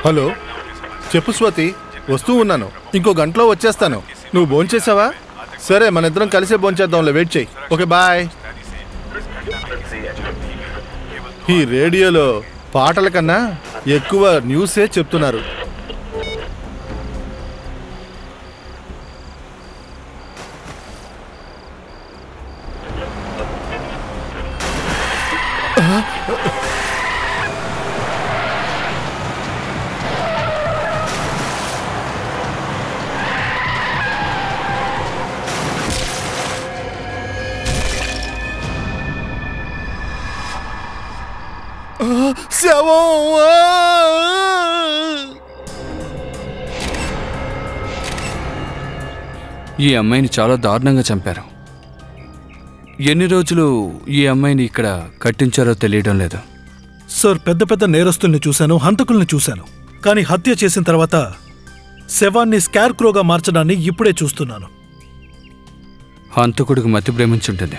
Hello చెప్పు స్వాతి వస్తూ ఉన్నాను ఇంకో గంటలో వచ్చేస్తాను నువ్వు భోంచేసావా సరే మన ఇద్దరం కలిసే భోంచేద్దాంలే వెయిట్ చేయి ఓకే బాయ్ ఈ రేడియోలో పాటల కన్నా ఎక్కువ న్యూసే చెప్తున్నారు శవం ఈ అమ్మాయిని చాలా దారుణంగా చంపారు ఎన్ని రోజులు ఈ అమ్మాయిని ఇక్కడ కట్టించారో తెలియడం లేదు సార్ పెద్ద పెద్ద నేరస్తుల్ని చూశాను హంతకుల్ని చూశాను కానీ హత్య చేసిన తర్వాత శవాన్ని స్కార్క్రోగా మార్చడాన్ని ఇప్పుడే చూస్తున్నాను హంతకుడికి మతి ప్రేమించుంటుంది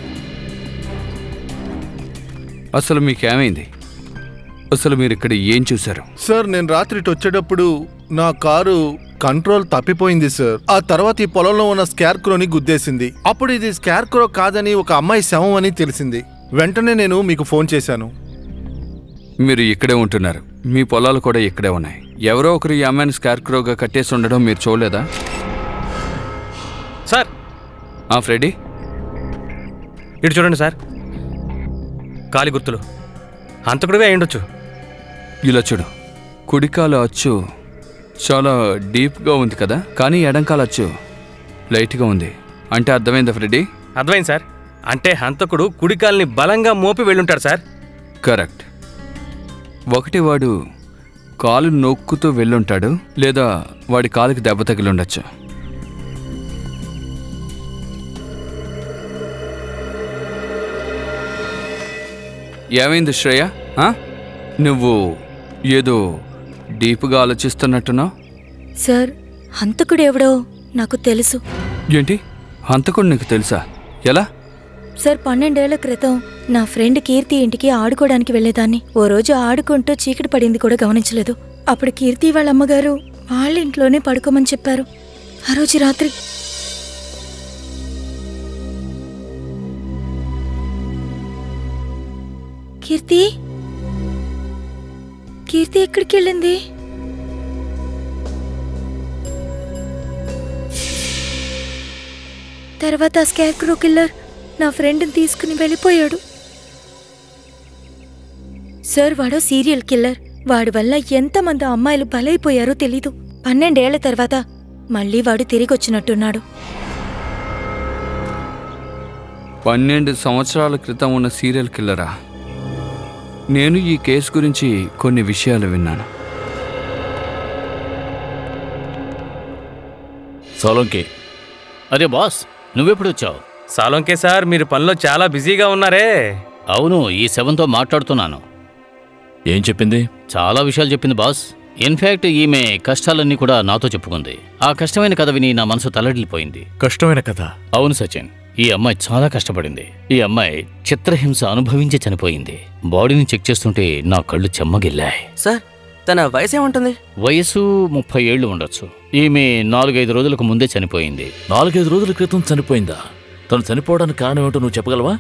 అసలు మీకేమైంది అసలు మీరు ఇక్కడ ఏం చూశారు సార్ నేను రాత్రి ఇటు వచ్చేటప్పుడు నా కారు కంట్రోల్ తప్పిపోయింది సార్ ఆ తర్వాత ఈ పొలంలో ఉన్న స్కార్క్రోని గుద్దేసింది అప్పుడు ఇది స్కార్క్రో కాదని ఒక అమ్మాయి శవం అని తెలిసింది వెంటనే నేను మీకు ఫోన్ చేశాను మీరు ఇక్కడే ఉంటున్నారు మీ పొలాలు కూడా ఇక్కడే ఉన్నాయి ఎవరో ఒకరు ఈ అమ్మాయిని స్కార్క్రోగా కట్టేసి ఉండడం మీరు చూడలేదా సార్ ఆ ఫ్రెడీ ఇటు చూడండి సార్ కాలి గుర్తులు హంతకుడివే అయ్యుండొచ్చు ఇలా చూడు కుడికాల అచ్చు చాలా డీప్గా ఉంది కదా కానీ ఎడంకాల అచ్చు లైట్గా ఉంది అంటే అర్థమైందా ఫ్రెడీ అర్థమైంది సార్ అంటే హంతకుడు కుడికాల్ని బలంగా మోపి వెళ్ళుంటాడు సార్ కరెక్ట్ ఒకటి వాడు కాలు నొక్కుతూ వెళ్ళుంటాడు లేదా వాడి కాలుకి దెబ్బ తగిలి ఉండొచ్చు ఏమైంది శ్రేయ ఆ? నువ్వు ఏదో డీప్గా ఆలోచిస్తున్నట్టున్నావు సార్ హంతకుడు ఎవడో నాకు తెలుసు ఏంటి హంతకుడు నీకు తెలుసా ఎలా సార్ పన్నెండేళ్ల క్రితం నా ఫ్రెండ్ కీర్తి ఇంటికి ఆడుకోవడానికి వెళ్ళేదాన్ని ఓ రోజు ఆడుకుంటూ చీకటి పడింది కూడా గమనించలేదు అప్పుడు కీర్తి వాళ్ళ అమ్మగారు వాళ్ళ ఇంట్లోనే పడుకోమని చెప్పారు ఆ రోజు రాత్రి కీర్తి కీర్తి ఎక్కడికి వెళ్ళింది తర్వాత ఆ స్కార్క్రో కిల్లర్ నా ఫ్రెండ్ని తీసుకుని వెళ్ళిపోయాడు సార్ వాడు సీరియల్ కిల్లర్ వాడి వల్ల ఎంతమంది అమ్మాయిలు బలైపోయారో తెలీదు పన్నెండేళ్ల తర్వాత మళ్ళీ వాడు తిరిగి వచ్చినట్టున్నాడు పన్నెండు సంవత్సరాల క్రితం ఉన్న సీరియల్ కిల్లరా నేను ఈ కేసు గురించి కొన్ని విషయాలు విన్నాను సోలంకి అరే బాస్ నువ్వెప్పుడు వచ్చావు సాలోంకే సార్ మీరు పనిలో చాలా బిజీగా ఉన్నారే అవును ఈ శవంతో మాట్లాడుతున్నాను ఏం చెప్పింది చాలా విషయాలు చెప్పింది బాస్ ఇన్ఫాక్ట్ ఈమె కష్టాలన్నీ కూడా నాతో చెప్పుకుంది ఆ కష్టమైన కథ విని నా మనసు తల్లడిల్లిపోయింది కష్టమైన కథ అవును సచిన్ ఈ అమ్మాయి చాలా కష్టపడింది ఈ అమ్మాయి చిత్రహింస అనుభవించి చనిపోయింది బాడీని చెక్ చేస్తుంటే నా కళ్ళు చెమ్మగిల్లాయి సార్ తన వయసు ఏముంటుంది వయసు ముప్పై ఏళ్ళు ఉండొచ్చు ఈమె నాలుగైదు రోజులకు ముందే చనిపోయింది నాలుగైదు రోజుల క్రితం చనిపోయిందా తను చనిపోవడానికి కారణం ఏమిటో నువ్వు చెప్పగలవా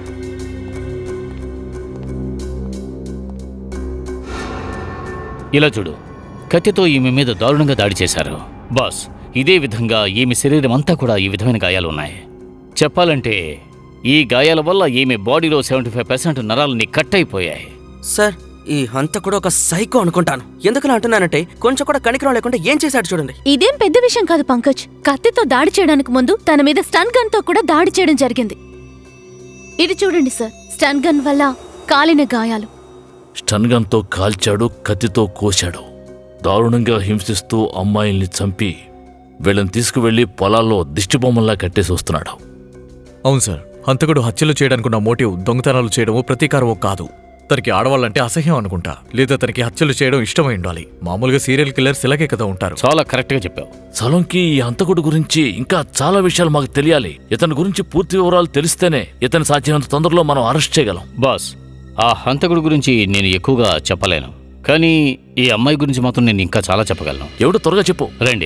ఇలా చూడు కత్తితో ఈమె మీద దారుణంగా దాడి చేశారు బాస్ ఇదే విధంగా ఈమె శరీరం అంతా కూడా ఈ విధమైన గాయాలు ఉన్నాయి చెప్పాలంటే ఈ గాయాల వల్ల ఈమె బాడీలో సెవెంటీ ఫైవ్ పర్సెంట్ నరాలని కట్ అయిపోయాయి సార్ ఈ హంతకుడు ఒక సైకో అనుకుంటాను ఎందుకలా అంటున్నానంటే కొంచెం కూడా కనికరం లేకుండా ఏం చేశాడు చూడండి ఇదేం పెద్ద విషయం కాదు పంకజ్ కత్తితో దాడి చేయడానికి ముందు తన మీద స్టన్ గన్ తో కూడా దాడి చేయడం జరిగింది ఇది చూడండి సార్ స్టన్ గన్ వల్ల కాలిన గాయాలు స్టన్ గన్తో కాల్చాడు కత్తితో కోశాడు దారుణంగా హింసిస్తూ అమ్మాయిల్ని చంపి వీళ్ళని తీసుకువెళ్లి పొలాల్లో దిష్టిబొమ్మల్లా కట్టేసి వస్తున్నాడు అవును సార్ హంతకుడు హత్యలు చేయడానికి ఉన్న మోటివ్ దొంగతనాలు చేయడమో ప్రతీకారమో కాదు తనకి ఆడవాళ్ళంటే అసహ్యం అనుకుంటా లేదా తనకి హత్యలు చేయడం ఇష్టమై ఉండాలి మామూలుగా సీరియల్ కిల్లర్స్ ఇలాగే కదా ఉంటారు చాలా కరెక్ట్ గా చెప్పావు సలోంకి ఈ హంతకుడు గురించి ఇంకా చాలా విషయాలు మాకు తెలియాలి ఇతని గురించి పూర్తి వివరాలు తెలిస్తేనే ఇతని సాధ్యమైనంత తొందరలో మనం అరెస్ట్ చేయగలం బాస్ ఆ హంతకుడి గురించి నేను ఎక్కువగా చెప్పలేను కానీ ఈ అమ్మాయి గురించి మాత్రం నేను ఇంకా చాలా చెప్పగలను ఎవడో త్వరగా చెప్పు రండి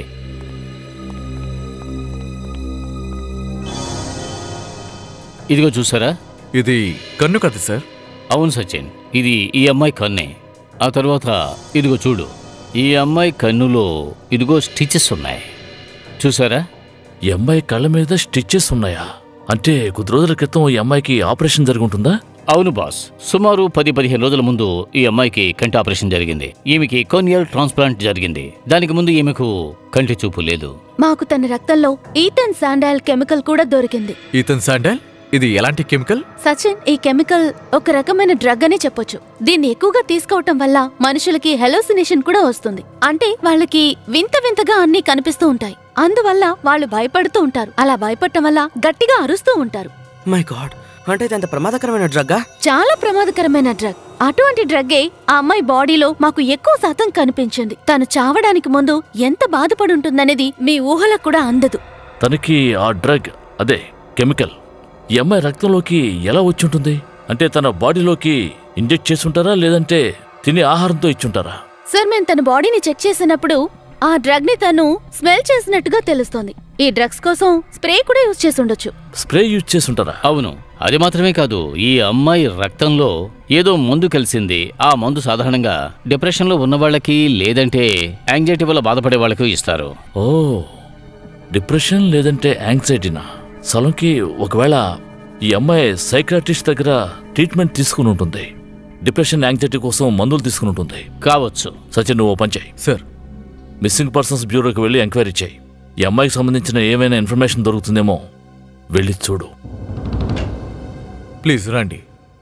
ఇదిగో చూసారా ఇది కన్ను కదా సార్ అవును సచిన్ ఇది ఈ అమ్మాయి కన్నే ఆ తర్వాత ఇదిగో చూడు ఈ అమ్మాయి కన్నులో ఇదిగో స్టిచెస్ ఉన్నాయి చూసారా ఈ అమ్మాయి కళ్ళ మీద స్టిచ్చెస్ ఉన్నాయా అంటే కొద్ది రోజుల క్రితం ఈ అమ్మాయికి ఆపరేషన్ జరుగుంటుందా అవును బాస్ సుమారు పది పదిహేను రోజుల ముందు ఈ అమ్మాయికి కంటి ఆపరేషన్ జరిగింది ఈమెకి కోనియల్ ట్రాన్స్ప్లాంట్ జరిగింది దానికి ముందు ఈమెకు కంటి చూపు లేదు మాకు తన రక్తంలో ఈథన్ శాండాల్ కెమికల్ కూడా దొరికింది ఈతన్ శాండల్ ఇది ఎలాంటి కెమికల్ సచిన్ ఈ కెమికల్ ఒక రకమైన డ్రగ్ అనే చెప్పొచ్చు దీన్ని ఎక్కువగా తీసుకోవటం వల్ల మనుషులకి హెలోసినేషన్ కూడా వస్తుంది అంటే వాళ్ళకి వింత వింతగా అన్ని కనిపిస్తూ ఉంటాయి అందువల్ల వాళ్ళు భయపడుతూ ఉంటారు అలా భయపడటం వల్ల గట్టిగా అరుస్తూ ఉంటారు మై గాడ్ అంటే ఇది అంత ప్రమాదకరమైన డ్రగ్గా చాలా ప్రమాదకరమైన డ్రగ్ అటువంటి డ్రగ్గే ఆ అమ్మాయి బాడీలో మాకు ఎక్కువ శాతం కనిపించింది తను చావడానికి ముందు ఎంత బాధపడుంటుందనేది మీ ఊహలకు కూడా అందదు తనకి ఆ డ్రగ్ అదే కెమికల్ ఈ అమ్మాయి రక్తంలోకి ఎలా వచ్చుంటుంది అంటే తన బాడీలోకి ఇంజెక్ట్ చేసుంటారా లేదంటే తినే ఆహారంతో ఇచ్చుంటారా సార్ మేము తన బాడీని చెక్ చేసినప్పుడు ఆ డ్రగ్ ని తను స్మెల్ చేసినట్టుగా తెలుస్తోంది ఈ డ్రగ్స్ కోసం స్ప్రే కూడా యూజ్ చేసి ఉండొచ్చు స్ప్రే యూజ్ చేసుంటారా అవును అది మాత్రమే కాదు ఈ అమ్మాయి రక్తంలో ఏదో మందు కలిసింది ఆ మందు సాధారణంగా డిప్రెషన్లో ఉన్న వాళ్ళకి లేదంటే యాంగ్జైటీ వల్ల బాధపడే వాళ్ళకి ఇస్తారు ఓ డిప్రెషన్ లేదంటే యాంగ్జైటీనా సలంకి ఒకవేళ ఈ అమ్మాయి సైకాట్రిస్ట్ దగ్గర ట్రీట్మెంట్ తీసుకుని ఉంటుంది డిప్రెషన్ యాంగ్జైటీ కోసం మందులు తీసుకుని ఉంటుంది కావచ్చు సచిన్ నువ్వు ఓ పని చేయి సార్ మిస్సింగ్ పర్సన్స్ బ్యూరోకి వెళ్ళి ఎంక్వైరీ చేయి ఈ అమ్మాయికి సంబంధించిన ఏమైనా ఇన్ఫర్మేషన్ దొరుకుతుందేమో వెళ్ళి చూడు ప్లీజ్ రండి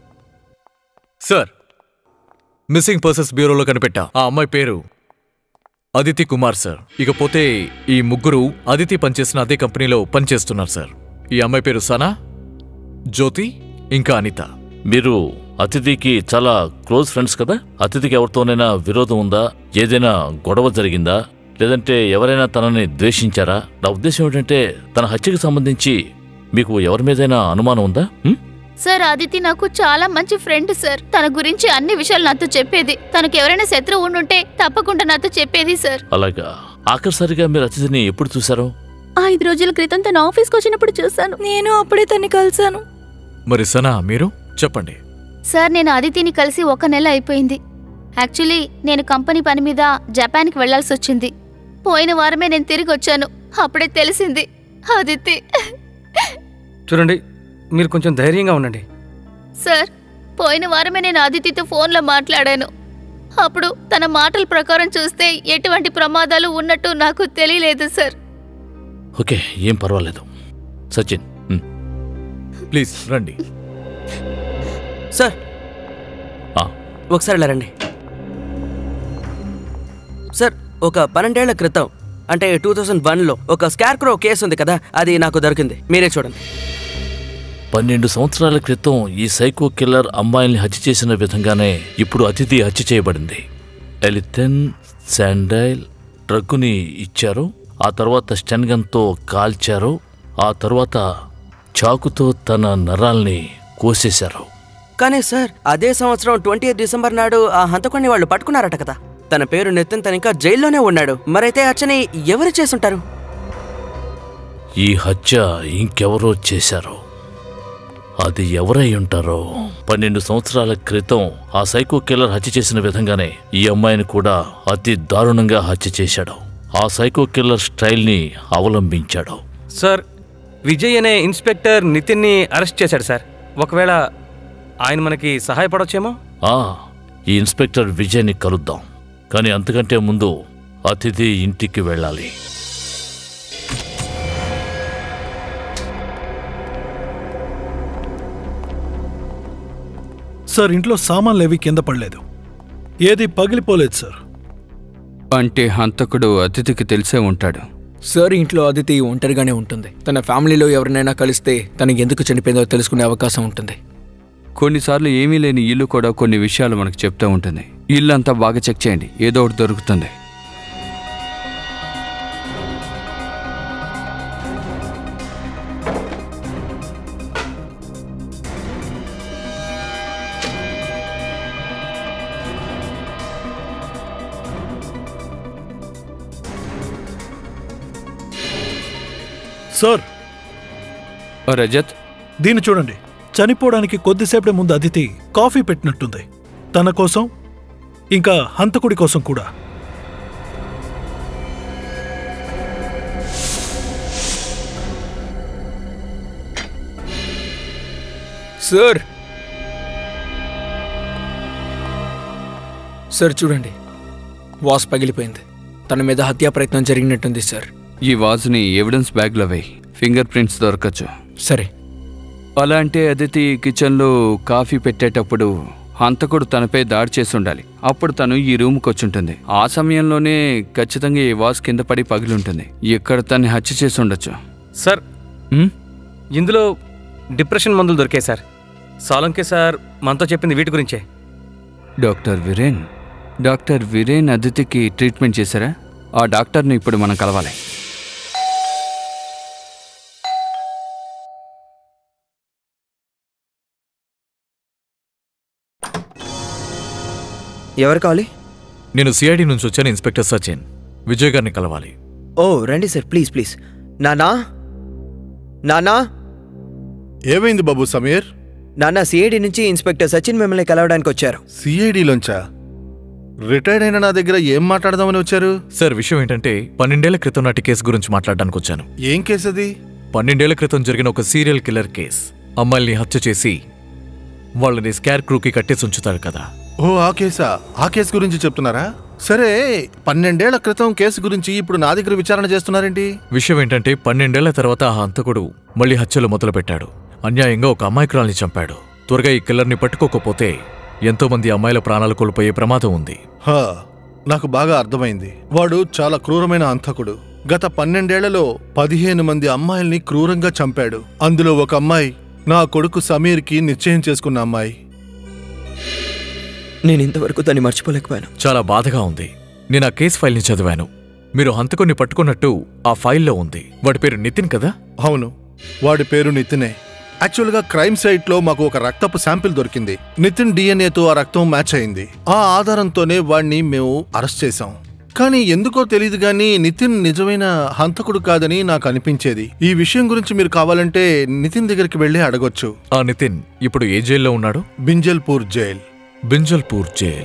సార్ మిస్సింగ్ పర్సన్స్ బ్యూరోలో కనిపెట్టా ఆ అమ్మాయి పేరు అదితి కుమార్ సార్ ఇకపోతే ఈ ముగ్గురు అదితి పనిచేసిన అదే కంపెనీలో పనిచేస్తున్నారు సార్ ఈ అమ్మాయి పేరు సనా జ్యోతి ఇంకా అనిత మీరు అతిథికి చాలా క్లోజ్ ఫ్రెండ్స్ కదా అతిథికి ఎవరితోనైనా విరోధం ఉందా ఏదైనా గొడవ జరిగిందా లేదంటే ఎవరైనా తనని ద్వేషించారా నా ఉద్దేశం ఏంటంటే తన హత్యకి సంబంధించి మీకు ఎవరి మీదైనా అనుమానం ఉందా హ్మ్? సార్ ఆదితి నాకు చాలా మంచి ఫ్రెండ్ సార్ తన గురించి అన్ని విషయాలు నాతో చెప్పేది తనకు ఎవరైనా శత్రువు ఉండుంటే తప్పకుండా నాతో చెప్పేది సార్ అలాగా ఆఖరిసారిగా మీరు అతిథిని ఎప్పుడు చూశారు ఐదు రోజుల క్రితం తన ఆఫీస్కి వచ్చినప్పుడు చూశాను నేను అప్పుడే తన్ని కలిశాను మరి సనా మీరు చెప్పండి సార్ నేను ఆదితిని కలిసి ఒక నెల అయిపోయింది యాక్చువల్లీ నేను కంపెనీ పని మీద జపాన్కి వెళ్లాల్సి వచ్చింది పోయిన వారమే నేను తిరిగి వచ్చాను అప్పుడే తెలిసింది ఆదితి చూడండి మీరు కొంచెం ధైర్యంగా ఉండండి సార్ పోయిన వారమే నేను ఆదితితో ఫోన్లో మాట్లాడాను అప్పుడు తన మాటల ప్రకారం చూస్తే ఎటువంటి ప్రమాదాలు ఉన్నట్టు నాకు తెలియలేదు సార్ ఓకే ఏం పర్వాలేదు సచిన్ హ్మ్. ప్లీజ్ రండి సార్ ఆ. ఒకసారి ఇలా రండి సార్ ఒక పన్నెండేళ్ల క్రితం అంటే టూ థౌజండ్ వన్లో ఒక స్కార్క్రో కేసు ఉంది కదా అది నాకు దొరికింది మీరే చూడండి పన్నెండు సంవత్సరాల క్రితం ఈ సైకో కిల్లర్ అమ్మాయిల్ని హత్య చేసిన విధంగానే ఇప్పుడు అతిథి హత్య చేయబడింది ఎలిథెన్ శాండైల్ డ్రగ్గుని ఇచ్చారు ఆ తర్వాత స్టెన్గన్తో కాల్చారు ఆ తర్వాత చాకుతో తన నరాల్ని కోసేశారు కానీ సార్ అదే సంవత్సరం ట్వంటీ డిసెంబర్ నాడు ఆ హంతకుడిని వాళ్ళు పట్టుకున్నారట కదా తన పేరు నితిన్ తను ఇంకా జైల్లోనే ఉన్నాడు మరైతే అచ్చని ఎవరు చేసుంటారు ఈ హత్య ఇంకెవరో చేశారు అది ఎవరై ఉంటారో పన్నెండు సంవత్సరాల క్రితం ఆ సైకో కిల్లర్ హత్య చేసిన విధంగానే ఈ అమ్మాయిని కూడా అతి దారుణంగా హత్య చేశాడు ఆ సైకో కిల్లర్ స్టైల్ని అవలంబించాడు సార్ విజయ్ అనే ఇన్స్పెక్టర్ నితిన్ని అరెస్ట్ చేశాడు సార్ ఒకవేళ ఆయన మనకి సహాయపడొచ్చేమో ఆ ఈ ఇన్స్పెక్టర్ విజయ్ని కలుద్దాం కానీ అంతకంటే ముందు అతిథి ఇంటికి వెళ్ళాలి సార్ ఇంట్లో సామాన్లు ఏవి కింద పడలేదు ఏది పగిలిపోలేదు సార్ అంటే హంతకుడు అతిథికి తెలిసే ఉంటాడు సార్ ఇంట్లో అదితి ఒంటరిగానే ఉంటుంది తన ఫ్యామిలీలో ఎవరినైనా కలిస్తే తనకి ఎందుకు చనిపోయిందో తెలుసుకునే అవకాశం ఉంటుంది కొన్నిసార్లు ఏమీ లేని ఇల్లు కూడా కొన్ని విషయాలు మనకు చెప్తూ ఉంటుంది ఇల్లు అంతా బాగా చెక్ చేయండి ఏదో ఒకటి దొరుకుతుంది సార్ రజత్ దీన్ని చూడండి చనిపోవడానికి కొద్దిసేపటి ముందు అదితి కాఫీ పెట్టినట్టుంది తన కోసం ఇంకా హంతకుడి కోసం కూడా సార్ సార్ చూడండి వాస్ పగిలిపోయింది తన మీద హత్యా ప్రయత్నం జరిగినట్టుంది సార్ ఈ వాజ్ని ఎవిడెన్స్ బ్యాగ్లో వేయి ఫింగర్ ప్రింట్స్ దొరకచ్చు సరే అలా అంటే అదితి కిచెన్లో కాఫీ పెట్టేటప్పుడు హంతకుడు తనపై దాడి చేసి ఉండాలి అప్పుడు తను ఈ రూమ్కి వచ్చుంటుంది ఆ సమయంలోనే ఖచ్చితంగా ఈ వాస్ కింద పడి పగిలి ఉంటుంది ఇక్కడ తన్ని హత్య చేసి ఉండొచ్చు సార్ హ్మ్? ఇందులో డిప్రెషన్ మందులు దొరికాయి సార్ సాలంకే సార్ మనతో చెప్పింది వీటి గురించే డాక్టర్ విరేన్ డాక్టర్ విరేన్ అదితికి ట్రీట్మెంట్ చేశారా ఆ డాక్టర్ని ఇప్పుడు మనం కలవాలి ఎవరు కావాలి నేను సిఐడి నుంచి వచ్చాను ఇన్స్పెక్టర్ సచిన్ విజయ్ గారిని కలవాలి ఓ రండి సార్ ప్లీజ్ ప్లీజ్ నానా నానా ఏమైంది బాబు సమీర్ నాన్న సిఐడి నుంచి ఇన్స్పెక్టర్ సచిన్ మిమ్మల్ని కలవడానికి వచ్చారు సిఐడిలోంచా రిటైర్డ్ అయిన నా దగ్గర ఏం మాట్లాడదామని వచ్చారు సార్ విషయం ఏంటంటే పన్నెండేళ్ల క్రితం నాటి కేసు గురించి మాట్లాడడానికి వచ్చాను ఏం కేసు అది పన్నెండేళ్ల క్రితం జరిగిన ఒక సీరియల్ కిల్లర్ కేస్ అమ్మాయిల్ని హత్య చేసి వాళ్ళని స్కార్ క్రూకి కట్టేసి ఉంచుతారు కదా ఓ ఆ కేసా ఆ కేసు గురించి చెప్తున్నారా సరే పన్నెండేళ్ల క్రితం కేసు గురించి ఇప్పుడు నా దగ్గర విచారణ చేస్తున్నారేంటి విషయం ఏంటంటే పన్నెండేళ్ల తర్వాత ఆ హంతకుడు మళ్ళీ హత్యలు మొదలుపెట్టాడు అన్యాయంగా ఒక అమాయకురాల్ని చంపాడు త్వరగా ఈ కిల్లర్ని పట్టుకోకపోతే ఎంతో మంది అమ్మాయిల ప్రాణాలు కోల్పోయే ప్రమాదం ఉంది హా నాకు బాగా అర్థమైంది వాడు చాలా క్రూరమైన అంతకుడు గత పన్నెండేళ్లలో పదిహేను మంది అమ్మాయిల్ని క్రూరంగా చంపాడు అందులో ఒక అమ్మాయి నా కొడుకు సమీర్కి నిశ్చయం చేసుకున్న అమ్మాయి నేను ఇంతవరకు దాన్ని మర్చిపోలేకపోయాను చాలా బాధగా ఉంది నేను ఆ కేసు ఫైల్ని చదివాను మీరు హంతకుడిని పట్టుకున్నట్టు ఆ ఫైల్లో ఉంది వాడి పేరు నితిన్ కదా అవును వాడి పేరు నితినే యాక్చువల్గా క్రైమ్ సైట్లో మాకు ఒక రక్తపు శాంపిల్ దొరికింది నితిన్ డిఎన్ఏతో ఆ రక్తం మ్యాచ్ అయింది ఆ ఆధారంతోనే వాడిని మేము అరెస్ట్ చేశాం కానీ ఎందుకో తెలియదు గానీ నితిన్ నిజమైన హంతకుడు కాదని నాకు అనిపించేది ఈ విషయం గురించి మీరు కావాలంటే నితిన్ దగ్గరికి వెళ్ళి అడగొచ్చు ఆ నితిన్ ఇప్పుడు ఏ జైల్లో ఉన్నాడు బింజల్పూర్ జైల్ బింజల్పూర్ జైల్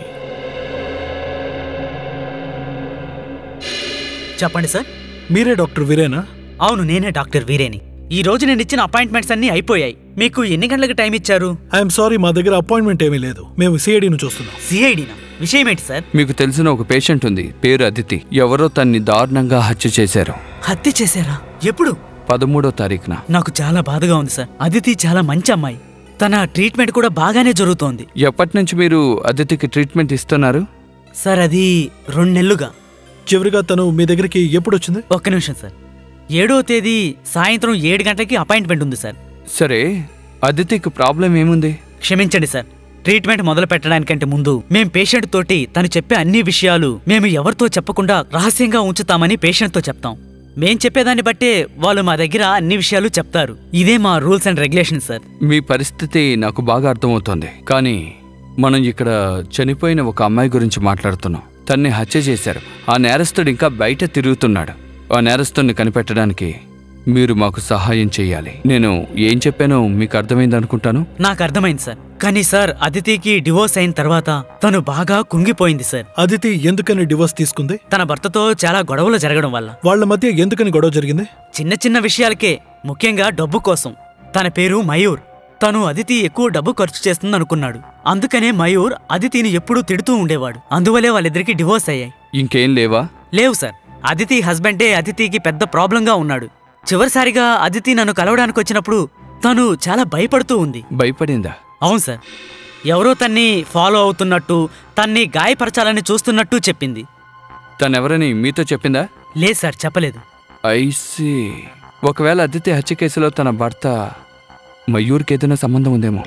చెప్పండి సార్ మీరే డాక్టర్ వీరేనా అవును నేనే డాక్టర్ వీరేని ఈ రోజు నేను ఇచ్చిన అపాయింట్మెంట్స్ అన్నీ అయిపోయాయి మీకు ఎన్ని గంటలకు టైం ఇచ్చారు ఐఎమ్ సారీ మా దగ్గర అపాయింట్మెంట్ ఏమీ లేదు మేము సిఐడిని చూస్తున్నాం సిఐడినా విషయం ఏంటి సార్ మీకు తెలిసిన ఒక పేషెంట్ ఉంది పేరు అదితి ఎవరో తన్ని దారుణంగా హత్య చేశారు హత్య చేశారా ఎప్పుడు పదమూడో తారీఖున నాకు చాలా బాధగా ఉంది సార్ అదితి చాలా మంచి అమ్మాయి తన ట్రీట్మెంట్ కూడా బాగానే జరుగుతోంది ఎప్పటి నుంచి మీరు అదితికి ట్రీట్మెంట్ ఇస్తున్నారు సార్ అది రెండు నెలలుగా చివరిగా తను మీ దగ్గరికి ఎప్పుడు వచ్చింది ఒక్క నిమిషం సార్ ఏడో తేదీ సాయంత్రం ఏడు గంటలకి అపాయింట్మెంట్ ఉంది సార్ సరే అదితికి ప్రాబ్లం ఏముంది క్షమించండి సార్ ట్రీట్మెంట్ మొదలు పెట్టడానికంటే ముందు మేం పేషెంట్ తోటి తను చెప్పే అన్ని విషయాలు మేము ఎవరితో చెప్పకుండా రహస్యంగా ఉంచుతామని పేషెంట్తో చెప్తాం మేం చెప్పేదాన్ని బట్టే వాళ్ళు మా దగ్గర అన్ని విషయాలు చెప్తారు ఇదే మా రూల్స్ అండ్ రెగ్యులేషన్ సార్ మీ పరిస్థితి నాకు బాగా అర్థమవుతోంది కానీ మనం ఇక్కడ చనిపోయిన ఒక అమ్మాయి గురించి మాట్లాడుతున్నాం తన్ని హత్య చేశారు ఆ నేరస్తుడు ఇంకా బయట తిరుగుతున్నాడు ఆ నేరస్తుడిని కనిపెట్టడానికి మీరు మాకు సహాయం చేయాలి నేను ఏం చెప్పానో మీకు అర్థమైంది అనుకుంటాను నాకు అర్థమైంది సార్ కానీ సార్ అదితికి డివోర్స్ అయిన తర్వాత తను బాగా కుంగిపోయింది సార్ అదితి ఎందుకని డివోర్స్ తీసుకుంది తన భర్తతో చాలా గొడవలు జరగడం వల్ల వాళ్ళ మధ్య ఎందుకని గొడవ జరిగింది చిన్న చిన్న విషయాలకే ముఖ్యంగా డబ్బు కోసం తన పేరు మయూర్ తను అదితి ఎక్కువ డబ్బు ఖర్చు చేస్తుంది అనుకున్నాడు అందుకనే మయూర్ అదితిని ఎప్పుడూ తిడుతూ ఉండేవాడు అందువల్లే వాళ్ళిద్దరికి డివోర్స్ అయ్యాయి ఇంకేం లేవా లేవు సార్ అదితి హస్బెండే అదితికి పెద్ద ప్రాబ్లంగా ఉన్నాడు చివరిసారిగా అదితి నన్ను కలవడానికి వచ్చినప్పుడు తను చాలా భయపడుతూ ఉంది భయపడిందా అవును సార్ ఎవరో తన్ని ఫాలో అవుతున్నట్టు తన్ని గాయపరచాలని చూస్తున్నట్టు చెప్పింది తనెవరని మీతో చెప్పిందా లేదు సార్ చెప్పలేదు ఐసి ఒకవేళ అదితి హత్య కేసులో తన భర్త మయూర్కి ఏదైనా సంబంధం ఉందేమో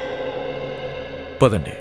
పదండి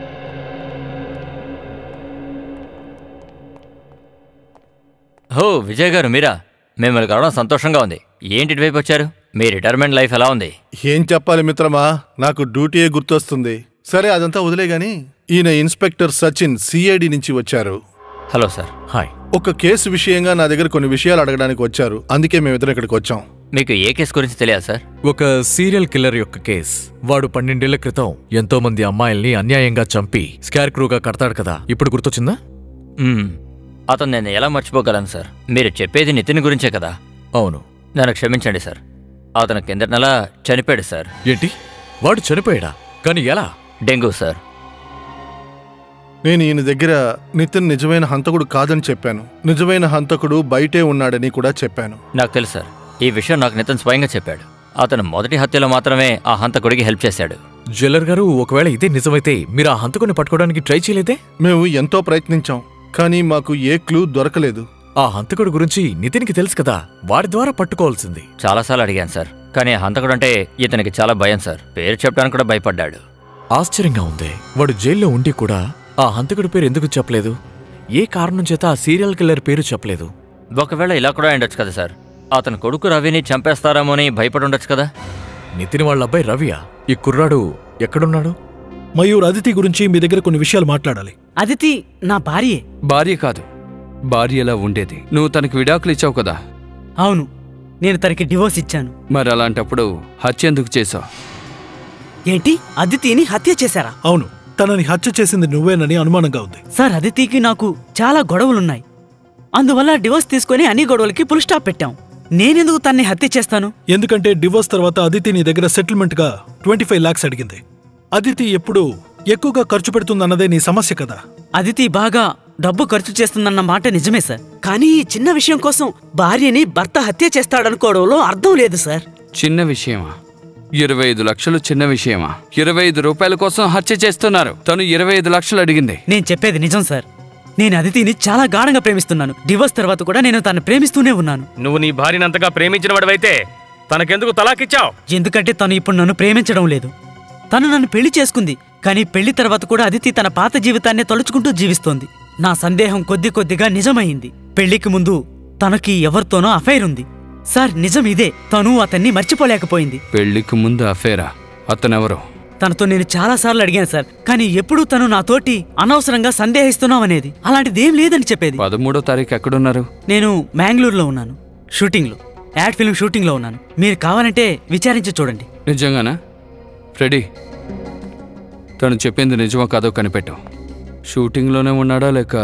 హో విజయ్ గారు మీరా మిమ్మల్ని కలవడం సంతోషంగా ఉంది ఏంటి ఇటువైపు వచ్చారు మీ రిటైర్మెంట్ లైఫ్ ఎలా ఉంది ఏం చెప్పాలి మిత్రమా నాకు డ్యూటీయే గుర్తొస్తుంది సరే అదంతా వదిలే గాని ఈయన ఇన్స్పెక్టర్ సచిన్ సిఐడి నుంచి వచ్చారు హలో సార్ హాయ్ ఒక కేసు విషయంగా నా దగ్గర కొన్ని విషయాలు అడగడానికి వచ్చారు అందుకే మేమిద్దరం ఇక్కడికి వచ్చాం మీకు ఏ కేసు గురించి తెలియదు సార్ ఒక సీరియల్ కిల్లర్ యొక్క కేస్ వాడు పన్నెండేళ్ల క్రితం ఎంతో మంది అమ్మాయిల్ని అన్యాయంగా చంపి స్కార్ క్రూగా కడతాడు కదా ఇప్పుడు గుర్తొచ్చిందా మ్మ్. అతను నేను ఎలా మర్చిపోగలను సార్ మీరు చెప్పేది నితిన్ గురించే కదా అవును నన్ను క్షమించండి సార్ అతను కిందటి నెల చనిపోయాడు సార్ ఏంటి వాడు చనిపోయాడా కానీ ఎలా డెంగ్యూ సార్ నేను ఈయన దగ్గర నితిన్ నిజమైన హంతకుడు కాదని చెప్పాను నిజమైన హంతకుడు బయటే ఉన్నాడని కూడా చెప్పాను నాకు తెలుసు సార్ ఈ విషయం నాకు నితిన్ స్వయంగా చెప్పాడు అతను మొదటి హత్యలో మాత్రమే ఆ హంతకుడికి హెల్ప్ చేశాడు జ్యువెలర్ గారు ఒకవేళ ఇదే నిజమైతే మీరు ఆ హంతకుని పట్టుకోవడానికి ట్రై చేయలేదే మేము ఎంతో ప్రయత్నించాం కానీ మాకు ఏ క్లూ దొరకలేదు ఆ హంతకుడి గురించి నితిన్కి తెలుసు కదా వాడి ద్వారా పట్టుకోవాల్సింది చాలాసార్లు అడిగాను సార్ కానీ ఆ హంతకుడు అంటే ఇతనికి చాలా భయం సార్ పేరు చెప్పడానికి కూడా భయపడ్డాడు ఆశ్చర్యంగా ఉంది వాడు జైల్లో ఉండి కూడా ఆ హంతకుడి పేరు ఎందుకు చెప్పలేదు ఏ కారణం చేత ఆ సీరియల్ కిల్లర్ పేరు చెప్పలేదు ఒకవేళ ఇలా కూడా ఉండొచ్చు కదా సార్ అతని కొడుకు రవిని చంపేస్తారేమో అని భయపడి ఉండొచ్చు కదా నితిన్ వాళ్ళ అబ్బాయి రవియా ఈ కుర్రాడు ఎక్కడున్నాడు మయూర్ అదితి గురించి మీ దగ్గర కొన్ని విషయాలు మాట్లాడాలి అదితి నా భార్యే భార్య కాదు భార్యలా ఉండేది నువ్వు తనకి విడాకులు ఇచ్చావు కదా అవును నేను తనకి డివోర్స్ ఇచ్చాను మరి అలాంటప్పుడు హత్య ఎందుకు చేశావు ఏంటి అదితిని హత్య చేశారా అవును తనని హత్య చేసింది నువ్వేనని అనుమానంగా ఉంది సార్ అదితికి నాకు చాలా గొడవలున్నాయి అందువల్ల డివోర్స్ తీసుకొని అన్ని గొడవలకి ఫుల్ స్టాప్ పెట్టాం నేనెందుకు తన్ని హత్య చేస్తాను ఎందుకంటే డివోర్స్ తర్వాత అదితి నీ దగ్గర సెటిల్మెంట్ గా ట్వంటీ ఫైవ్ లాక్స్ అడిగింది అదితి ఎప్పుడు ఎక్కువగా ఖర్చు పెడుతుందన్నదే నీ సమస్య కదా అదితి బాగా డబ్బు ఖర్చు చేస్తుందన్న మాట నిజమే సార్ కానీ ఈ చిన్న విషయం కోసం భార్యని భర్త హత్య చేస్తాడనుకోవడంలో అర్థం లేదు సార్ చిన్న విషయమా ఇరవై ఐదు లక్షలు చిన్న విషయమా ఇరవై ఐదు రూపాయల కోసం హత్య చేస్తున్నారు తను ఇరవై ఐదు లక్షలు అడిగింది నేను చెప్పేది నిజం సార్ నేను అదితిని చాలా గాఢంగా ప్రేమిస్తున్నాను డివోర్స్ తర్వాత కూడా నేను తను ప్రేమిస్తూనే ఉన్నాను నువ్వు నీ భార్యని అంతగా ప్రేమించిన వాడివైతే తనకెందుకు తలాకిచ్చావు ఎందుకంటే తను ఇప్పుడు నన్ను ప్రేమించడం లేదు తను నన్ను పెళ్లి చేసుకుంది కానీ పెళ్లి తర్వాత కూడా అదితి తన పాత జీవితాన్నే తలుచుకుంటూ జీవిస్తోంది నా సందేహం కొద్ది కొద్దిగా నిజమైంది పెళ్లికి ముందు తనకి ఎవరితోనో అఫైర్ ఉంది సార్ నిజం ఇదే తను అతన్ని మర్చిపోలేకపోయింది పెళ్లికి ముందు అఫేరా అతనెవరు తనతో నేను చాలా సార్లు అడిగాను సార్ కానీ ఎప్పుడూ తను నాతోటి అనవసరంగా సందేహిస్తున్నావనేది అలాంటిదేం లేదని చెప్పేది పదమూడో తారీఖు ఎక్కడున్నారు నేను మ్యాంగ్లూరులో ఉన్నాను షూటింగ్లో యాడ్ ఫిల్మ్ షూటింగ్లో ఉన్నాను మీరు కావాలంటే విచారించి చూడండి నిజంగానా ఫ్రెడీ తను చెప్పింది నిజమో కాదో కనిపెట్టు షూటింగ్లోనే ఉన్నాడా లేక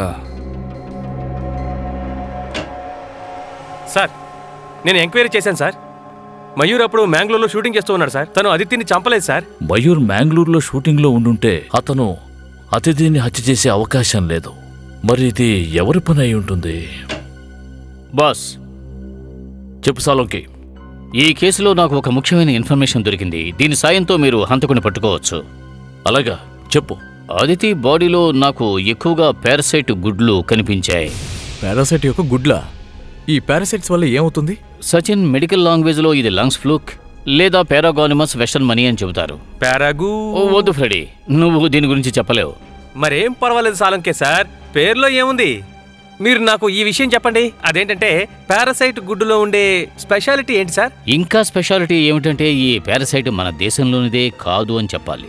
సార్ నేను ఎంక్వైరీ చేశాను సార్ మయూర్ అప్పుడు మ్యాంగ్లూర్లో షూటింగ్ చేస్తూ ఉన్నాడు సార్ తను అదితిని చంపలేదు సార్ మయూర్ మ్యాంగ్లూరులో షూటింగ్లో ఉండుంటే అతను అతిథిని హత్య చేసే అవకాశం లేదు మరి ఇది ఎవరి పని అయి ఉంటుంది బాస్ చెప్పు సాలోకి ఈ కేసులో నాకు ఒక ముఖ్యమైన ఇన్ఫర్మేషన్ దొరికింది దీని సాయంతో మీరు హంతకుని పట్టుకోవచ్చు అలాగా చెప్పు అదితి బాడీలో నాకు ఎక్కువగా పారసైట్ గుడ్లు కనిపించాయి పారాసైట్ యొక్క గుడ్ల ఈ పారాసైట్స్ వల్ల ఏమవుతుంది సచిన్ మెడికల్ లాంగ్వేజ్లో ఇది లంగ్స్ ఫ్లూక్ లేదా పారాగానిమస్ వెస్టర్న్ మనీ అని చెబుతారు పారాగు ఓ వద్దు ఫ్రెడీ నువ్వు దీని గురించి చెప్పలేవు మరేం పర్వాలేదు సాలంకే సార్ పేరులో ఏముంది మీరు నాకు ఈ విషయం చెప్పండి అదేంటంటే పారాసైట్ గుడ్డులో ఉండే స్పెషాలిటీ ఏంటి సార్ ఇంకా స్పెషాలిటీ ఏమిటంటే ఈ పారసైట్ మన దేశంలోనిదే కాదు అని చెప్పాలి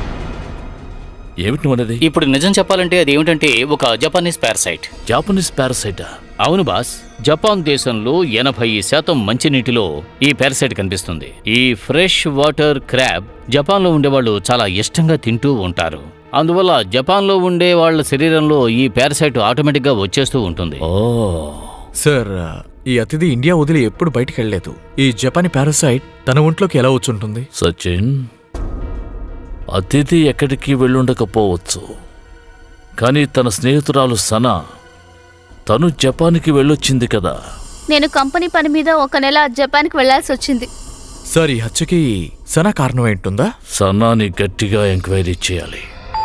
ఏమిటి నువ్వు అనేది ఇప్పుడు నిజం చెప్పాలంటే అది ఏమిటంటే ఒక జపానీస్ పారసైట్ జాపనీస్ పారాసైటా అవును బాస్ జపాన్ దేశంలో ఎనభై శాతం మంచినీటిలో ఈ పారసైట్ కనిపిస్తుంది ఈ ఫ్రెష్ వాటర్ క్రాబ్ జపాన్లో ఉండేవాళ్ళు చాలా ఇష్టంగా తింటూ ఉంటారు అందువల్ల జపాన్లో ఉండే వాళ్ళ శరీరంలో ఈ పారసైట్ ఆటోమేటిక్గా వచ్చేస్తూ ఉంటుంది ఓ సార్ ఈ అతిథి ఇండియా వదిలి ఎప్పుడు బయటికి వెళ్ళలేదు ఈ జపానీ పారాసైట్ తన ఒంట్లోకి ఎలా వచ్చుంటుంది సచిన్ అతిథి ఎక్కడికి వెళ్ళుండకపోవచ్చు కానీ తన స్నేహితురాలు సనా తను జపాన్కి వెళ్ళొచ్చింది కదా నేను కంపెనీ పని మీద ఒక నెల జపాన్కి వెళ్లాల్సి వచ్చింది సార్ ఈ హత్యకి సనా కారణం ఏంటుందా సనాని గట్టిగా ఎంక్వైరీ చేయాలి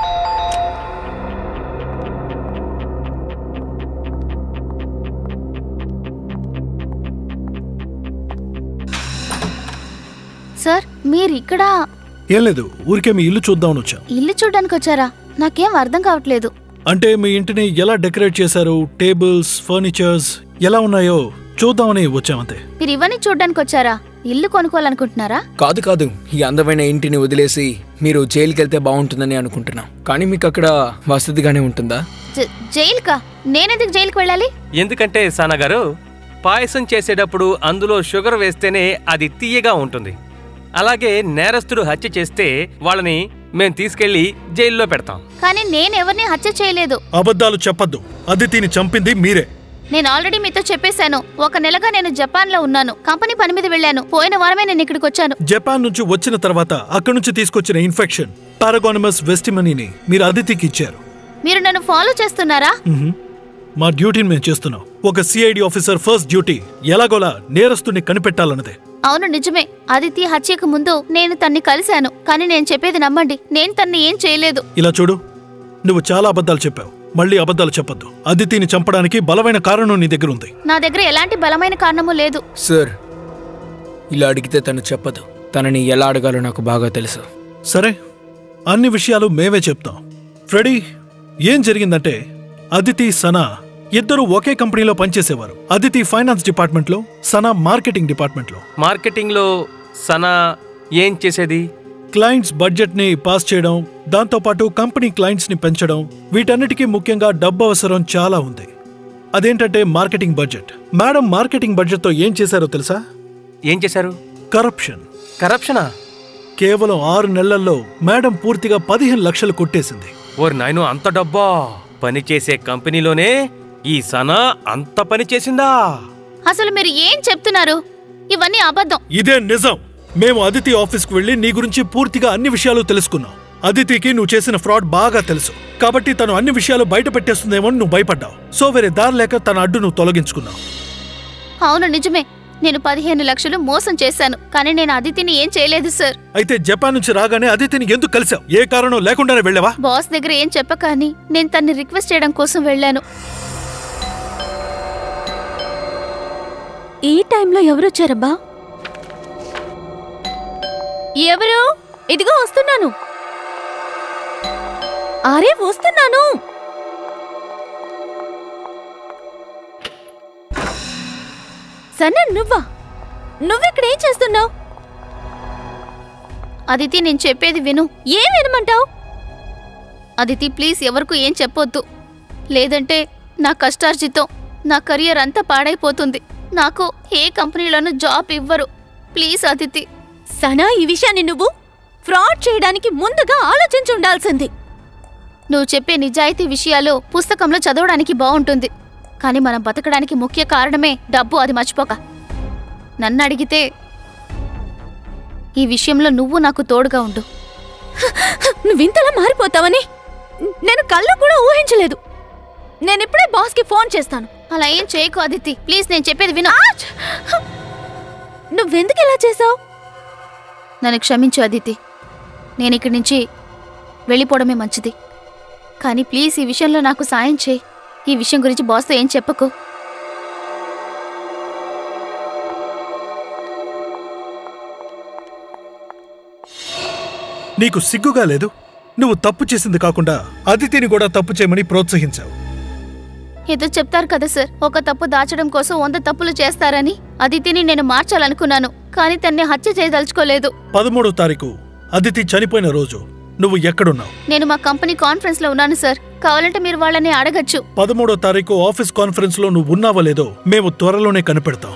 సార్ మీరు ఇక్కడ ఏం లేదు ఊరికే మీ ఇల్లు చూద్దామని వచ్చాం ఇల్లు చూడడానికి వచ్చారా నాకేం అర్థం కావట్లేదు అంటే మీ ఇంటిని ఎలా డెకరేట్ చేశారు టేబుల్స్ ఫర్నిచర్స్ ఎలా ఉన్నాయో చూద్దామని వచ్చామంతే మీరు ఇవన్నీ చూడడానికి వచ్చారా ఇల్లు కొనుక్కోవాలనుకుంటున్నారా కాదు కాదు ఈ అందమైన ఇంటిని వదిలేసి మీరు జైలుకి వెళ్తే బాగుంటుందని అనుకుంటున్నాం కానీ మీకు అక్కడ వసతిగానే ఉంటుందా జ- జైలుకా నేనెందుకు జైలుకి వెళ్ళాలి ఎందుకంటే సానా గారు పాయసం చేసేటప్పుడు అందులో షుగర్ వేస్తేనే అది తీయగా ఉంటుంది అలాగే నేరస్తుడు హత్య చేస్తే వాళ్ళని మేం తీసుకెళ్లి జైల్లో పెడతాం కానీ నేనెవరిని హత్య చేయలేదు అబద్ధాలు చెప్పొద్దు అదితిని చంపింది మీరే నేను ఆల్రెడీ మీతో చెప్పేశాను ఒక నెలగా నేను జపాన్లో ఉన్నాను కంపెనీ పని మీద వెళ్ళాను పోయిన వారమే నేను ఇక్కడికి వచ్చాను జపాన్ నుంచి వచ్చిన తర్వాత అక్కడి నుంచి తీసుకొచ్చిన ఇన్ఫెక్షన్ పారాగోనమస్ వెస్టిమనీని మీరు అదితికి ఇచ్చారు మీరు నన్ను ఫాలో చేస్తున్నారా మ్హూ. మా డ్యూటీని మేము చేస్తున్నాం ఒక సిఐడి ఆఫీసర్ ఫస్ట్ డ్యూటీ ఎలాగోలా నేరస్తుని కనిపెట్టాలన్నదే అవును నిజమే అదితి హత్యకు ముందు నేను తన్ని కలిశాను కానీ నేను చెప్పేది నమ్మండి నేను తన్ని ఏం చేయలేదు ఇలా చూడు నువ్వు చాలా అబద్ధాలు చెప్పావు మళ్ళీ అబద్ధాలు చెప్పొద్దు అదితిని చంపడానికి బలమైన కారణం నీ దగ్గర ఉంది నా దగ్గర ఎలాంటి బలమైన కారణము లేదు సార్ ఇలా అడిగితే తను చెప్పదు తనని ఎలా అడగాలో నాకు బాగా తెలుసు సరే అన్ని విషయాలు మేమే చెప్తాం ఫ్రెడీ ఏం జరిగిందంటే అదితి సనా ఇద్దరు ఒకే కంపెనీలో పనిచేసేవారు అదితి ఫైనాన్స్ డిపార్ట్మెంట్లో సనా మార్కెటింగ్ డిపార్ట్మెంట్లో మార్కెటింగ్లో సనా ఏం చేసేది క్లయింట్స్ బడ్జెట్ని పాస్ చేయడం దాంతోపాటు కంపెనీ క్లయింట్స్ని పెంచడం వీటన్నిటికీ ముఖ్యంగా డబ్బు అవసరం చాలా ఉంది అదేంటంటే మార్కెటింగ్ బడ్జెట్ మేడం మార్కెటింగ్ బడ్జెట్తో ఏం చేశారో తెలుసా ఏం చేశారు కరప్షన్ కరప్షనా కేవలం ఆరు నెలల్లో మేడం పూర్తిగా పదిహేను లక్షలు కొట్టేసింది ఓరి నాయను అంత డబ్బా పని చేసే కంపెనీలోనే ఈ సనా అంత పని చేసిందా అసలు మీరు ఏం చెప్తున్నారు ఇవన్నీ అబద్ధం ఇదే నిజం మేము అదితి ఆఫీస్కు వెళ్ళి నీ గురించి పూర్తిగా అన్ని విషయాలు తెలుసుకున్నాం అదితికి నువ్వు చేసిన ఫ్రాడ్ బాగా తెలుసు కాబట్టి తను అన్ని విషయాలు బయట పెట్టేస్తుందేమో అని నువ్వు భయపడ్డావు సో వేరే దారి లేక తన అడ్డు నువ్వు తొలగించుకున్నావు అవును నిజమే నేను పదిహేను లక్షలు మోసం చేశాను కానీ నేను అదితిని ఏం చేయలేదు సార్ అయితే జపాన్ నుంచి రాగానే అదితిని ఎందుకు కలిసావు ఏ కారణం లేకుండానే వెళ్ళావా బాస్ దగ్గర ఏం చెప్పకాని నేను తన్ని రిక్వెస్ట్ చేయడం కోసం వెళ్ళాను ఈ టైంలో ఎవరొచ్చారబ్బా ఎవరు ఇదిగో వస్తున్నాను అరే వస్తున్నాను సన్న నువ్వా నువ్వెక్కడ ఏం చేస్తున్నావు అదితి నేను చెప్పేది విను ఏం వినమంటావు అదితి ప్లీజ్ ఎవరికి ఏం చెప్పొద్దు లేదంటే నా కష్టార్జితం నా కెరియర్ అంతా పాడైపోతుంది నాకు ఏ కంపెనీలోనూ జాబ్ ఇవ్వరు ప్లీజ్ అదితి సనా ఈ విషయాన్ని నువ్వు ఫ్రాడ్ చేయడానికి ముందుగా ఆలోచించి ఉండాల్సింది నువ్వు చెప్పే నిజాయితీ విషయాలు పుస్తకంలో చదవడానికి బాగుంటుంది కానీ మనం బతకడానికి ముఖ్య కారణమే డబ్బు అది మర్చిపోక నన్ను అడిగితే ఈ విషయంలో నువ్వు నాకు తోడుగా ఉండు నువ్వు ఇంతలా మారిపోతావని నేను కళ్ళు కూడా ఊహించలేదు నేను ఇప్పుడే బాస్కి ఫోన్ చేస్తాను అలా ఏం చేయకు అదితి ప్లీజ్ నేను చెప్పేది విను నువ్వెందుకు ఇలా చేసావు నన్ను క్షమించు అదితి నేను ఇక్కడి నుంచి వెళ్ళిపోవడమే మంచిది కానీ ప్లీజ్ ఈ విషయంలో నాకు సాయం చేయి ఈ విషయం గురించి బాస్తో ఏం చెప్పకు నీకు సిగ్గుగా లేదు నువ్వు తప్పు చేసింది కాకుండా అదితిని కూడా తప్పు చేయమని ప్రోత్సహించావు ఏదో చెప్తారు కదా సార్ ఒక తప్పు దాచడం కోసం వంద తప్పులు చేస్తారని అదితిని నేను మార్చాలనుకున్నాను కానీ తన్ని హత్య చేయదలుచుకోలేదు పదమూడో తారీఖు అదితి చనిపోయిన రోజు నువ్వు ఎక్కడున్నావు నేను మా కంపెనీ కాన్ఫరెన్స్ లో ఉన్నాను సార్ కావాలంటే మీరు వాళ్ళని అడగచ్చు పదమూడో తారీఖు ఆఫీస్ కాన్ఫరెన్స్ లో నువ్వు ఉన్నావో లేదో మేము త్వరలోనే కనిపెడతాం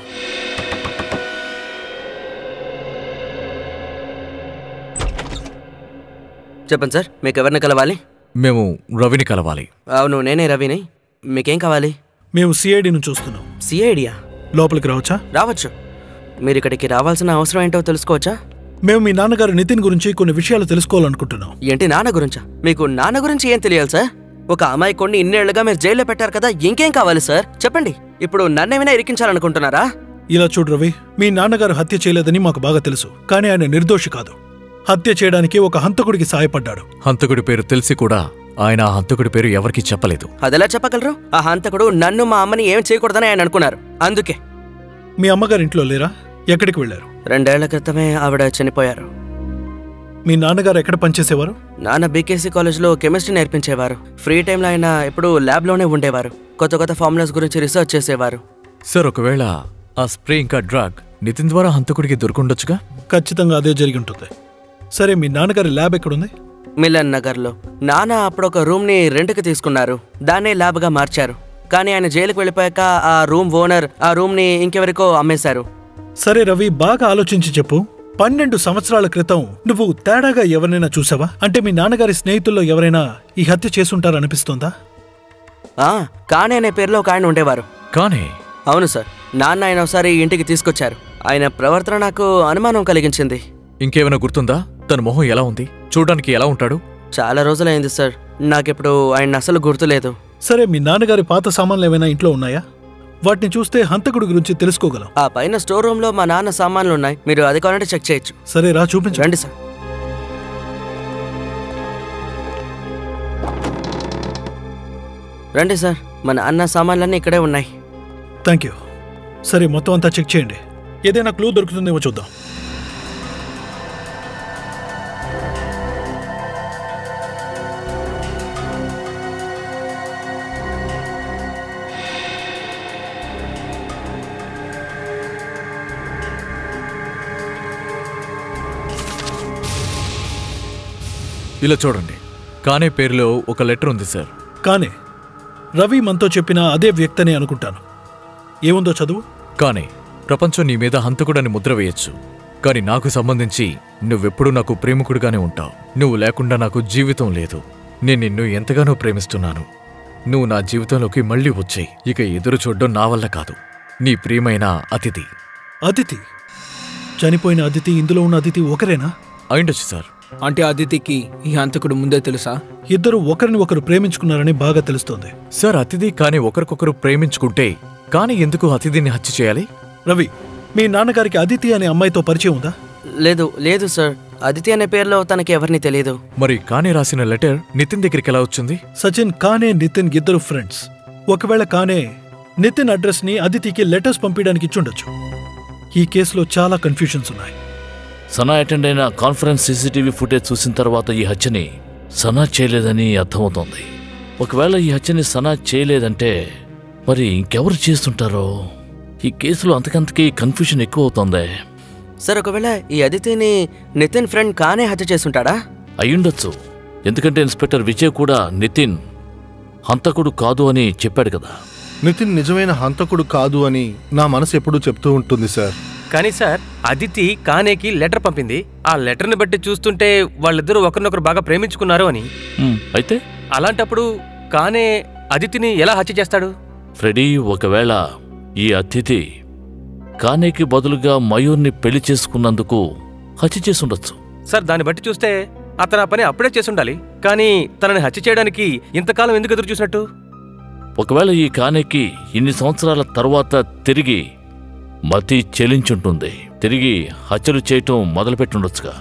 చెప్పండి సార్ మీకు ఎవరిని కలవాలి మేము రవిని కలవాలి అవును నేనే రవిని మీకేం కావాలి మేము సిఐడి నుంచి వస్తున్నాం సిఐడియా లోపలికి రావచ్చా రావచ్చు మీరు ఇక్కడికి రావాల్సిన అవసరం ఏంటో తెలుసుకోవచ్చా మేము మీ నాన్నగారు నితిన్ గురించి కొన్ని విషయాలు తెలుసుకోవాలనుకుంటున్నాం ఏంటి నాన్న గురించా మీకు నాన్న గురించి ఏం తెలియాలి సార్ ఒక అమ్మాయి కొన్ని ఇన్నేళ్లుగా మీరు జైల్లో పెట్టారు కదా ఇంకేం కావాలి సార్ చెప్పండి ఇప్పుడు నన్నేమైనా ఇరికించాలనుకుంటున్నారా ఇలా చూడు రవి మీ నాన్నగారు హత్య చేయలేదని మాకు బాగా తెలుసు కానీ ఆయన నిర్దోషి కాదు హత్య చేయడానికి ఒక హంతకుడికి సాయపడ్డాడు హంతకుడి పేరు తెలిసి కూడా ఆయన ఆ హంతకుడి పేరు ఎవరికీ చెప్పలేదు అదెలా చెప్పగలరు ఆ హంతకుడు నన్ను మా అమ్మని ఏం చేయకూడదని ఆయన అనుకున్నారు అందుకే మీ అమ్మగారు ఇంట్లో లేరా ఎక్కడికి వెళ్ళారు రెండేళ్ల క్రితమే ఆవిడ చనిపోయారు మీ నాన్నగారు ఎక్కడ పనిచేసేవారు నాన్న బీకేసీ కాలేజ్లో కెమిస్ట్రీ నేర్పించేవారు ఫ్రీ టైంలో ఆయన ఎప్పుడూ ల్యాబ్లోనే ఉండేవారు కొత్త కొత్త ఫార్ములాస్ గురించి రీసెర్చ్ చేసేవారు సార్ ఒకవేళ ఆ స్ప్రే ఇంకా డ్రగ్ నితిన్ ద్వారా హంతకుడికి దొరుకుండొచ్చుగా ఖచ్చితంగా అదే జరిగి ఉంటుంది సరే మీ నాన్నగారి ల్యాబ్ ఎక్కడుంది మిలన్ నగర్లో నాన్న అప్పుడు ఒక రూమ్ని రెంట్కి తీసుకున్నారు దాన్నే ల్యాబ్గా మార్చారు కానీ ఆయన జైలుకి వెళ్ళిపోయాక ఆ రూమ్ ఓనర్ ఆ రూమ్ని ఇంకెవరికో అమ్మేశారు సరే రవి బాగా ఆలోచించి చెప్పు పన్నెండు సంవత్సరాల క్రితం నువ్వు తేడాగా ఎవరినైనా చూసావా అంటే మీ నాన్నగారి స్నేహితుల్లో ఎవరైనా ఈ హత్య చేసుంటారనిపిస్తోందా ఆ, కానే అనే పేరులో ఒక ఆయన ఉండేవారు కానీ అవును సార్ నాన్న ఆయన ఒకసారి ఇంటికి తీసుకొచ్చారు ఆయన ప్రవర్తన నాకు అనుమానం కలిగించింది ఇంకేమైనా గుర్తుందా తన మొహం ఎలా ఉంది చూడడానికి ఎలా ఉంటాడు చాలా రోజులైంది సార్ నాకిప్పుడు ఆయన అసలు గుర్తులేదు సరే మీ నాన్నగారి పాత సామాన్లు ఏమైనా ఇంట్లో ఉన్నాయా వాటిని చూస్తే హంతకుడి గురించి తెలుసుకోగలం ఆ పైన స్టోర్ రూమ్ లో మా నాన్న సామాన్లు ఉన్నాయి మీరు అది కావాలంటే చెక్ చేయొచ్చు సరే రా చూపించు రండి సార్ రండి సార్ మా నాన్న సామాన్లన్నీ ఇక్కడే ఉన్నాయి థ్యాంక్ యూ సరే మొత్తం అంతా చెక్ చేయండి ఏదైనా క్లూ దొరుకుతుందేమో చూద్దాం ఇలా చూడండి కానే పేరులో ఒక లెటర్ ఉంది సార్ కానీ రవి మనతో చెప్పిన అదే వ్యక్తనే అనుకుంటాను ఏముందో చదువు కానీ ప్రపంచం నీ మీద హంతకుడని ముద్ర వేయొచ్చు కానీ నాకు సంబంధించి నువ్వెప్పుడూ నాకు ప్రేమికుడిగానే ఉంటావు నువ్వు లేకుండా నాకు జీవితం లేదు నేను నిన్ను ఎంతగానో ప్రేమిస్తున్నాను నువ్వు నా జీవితంలోకి మళ్ళీ వచ్చాయి ఇక ఎదురు చూడడం నా వల్ల కాదు నీ ప్రియమైన అతిథి అదితి చనిపోయిన అదితి ఇందులో ఉన్న అదితి ఒకరేనా అయిండొచ్చు సార్ అంటే అదితికి ఈ హంతకుడు ముందే తెలుసా ఇద్దరు ఒకరిని ఒకరు ప్రేమించుకున్నారని బాగా తెలుస్తోంది సార్ అతిథి కానీ ఒకరికొకరు ప్రేమించుకుంటే కానీ ఎందుకు అతిథిని హత్య చేయాలి రవి మీ నాన్నగారికి అదితి అనే అమ్మాయితో పరిచయం ఉందా లేదు లేదు సార్ అదితి అనే పేరులో తనకి ఎవరిని తెలియదు మరి కానే రాసిన లెటర్ నితిన్ దగ్గరికి ఎలా వచ్చింది సచిన్ కానే నితిన్ ఇద్దరు ఫ్రెండ్స్ ఒకవేళ కానే నితిన్ అడ్రస్ ని అదితికి లెటర్స్ పంపించడానికి ఇచ్చుండొచ్చు ఈ కేసులో చాలా కన్ఫ్యూషన్స్ ఉన్నాయి సనా అటెండ్ అయిన కాన్ఫరెన్స్ సీసీటీవీ ఫుటేజ్ చూసిన తర్వాత ఈ హత్యని సనా చేయలేదని అర్థమవుతోంది ఒకవేళ ఈ హత్యని సనా చేయలేదంటే మరి ఇంకెవరు చేస్తుంటారో ఈ కేసులో అంతకంతకీ కన్ఫ్యూషన్ ఎక్కువ అవుతోంది సార్ ఒకవేళ ఈ అదితిని నితిన్ ఫ్రెండ్ కానే హత్య చేసుంటాడా అయ్యుండొచ్చు ఎందుకంటే ఇన్స్పెక్టర్ విజయ్ కూడా నితిన్ హంతకుడు కాదు అని చెప్పాడు కదా నితిన్ నిజమైన హంతకుడు కాదు అని నా మనసు ఎప్పుడూ చెప్తూ ఉంటుంది సార్ కానీ సార్ అదితి కానేకి లెటర్ పంపింది ఆ లెటర్ని బట్టి చూస్తుంటే వాళ్ళిద్దరూ ఒకరినొకరు బాగా ప్రేమించుకున్నారు అని అయితే అలాంటప్పుడు కానే అదితిని ఎలా హత్య చేస్తాడు ఫ్రెడీ ఒకవేళ ఈ అతిథి కానేకి బదులుగా మయూర్ని పెళ్లి చేసుకున్నందుకు హత్య చేసుండొచ్చు సార్ దాన్ని బట్టి చూస్తే అతను ఆ పని అప్పుడే చేసుండాలి కానీ తనని హత్య చేయడానికి ఇంతకాలం ఎందుకు ఎదురు చూసినట్టు ఒకవేళ ఈ కానేకి ఇన్ని సంవత్సరాల తర్వాత తిరిగి మతి చెలించుంటుంది తిరిగి హత్యలు చేయటం మొదలుపెట్టుండొచ్చుగా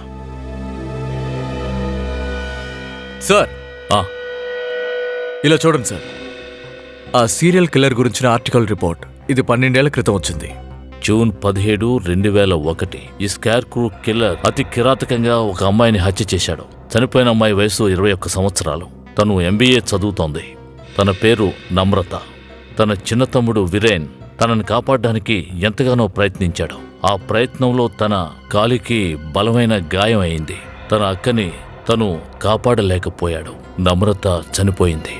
సార్ ఇలా చూడండి సార్ ఆ సీరియల్ కిల్లర్ గురించిన ఆర్టికల్ రిపోర్ట్ ఇది పన్నెండేళ్ల క్రితం వచ్చింది జూన్ పదిహేడు రెండు వేల ఒకటి ఈ స్కార్ క్రూ కిల్లర్ అతి కిరాతకంగా ఒక అమ్మాయిని హత్య చేశాడు చనిపోయిన అమ్మాయి వయసు ఇరవై ఒక్క సంవత్సరాలు తను ఎంబీఏ చదువుతోంది తన పేరు నమ్రత తన చిన్న తమ్ముడు విరేన్ తనని కాపాడడానికి ఎంతగానో ప్రయత్నించాడు ఆ ప్రయత్నంలో తన కాలికి బలమైన గాయం అయింది తన అక్కని తను కాపాడలేకపోయాడు నమ్రత చనిపోయింది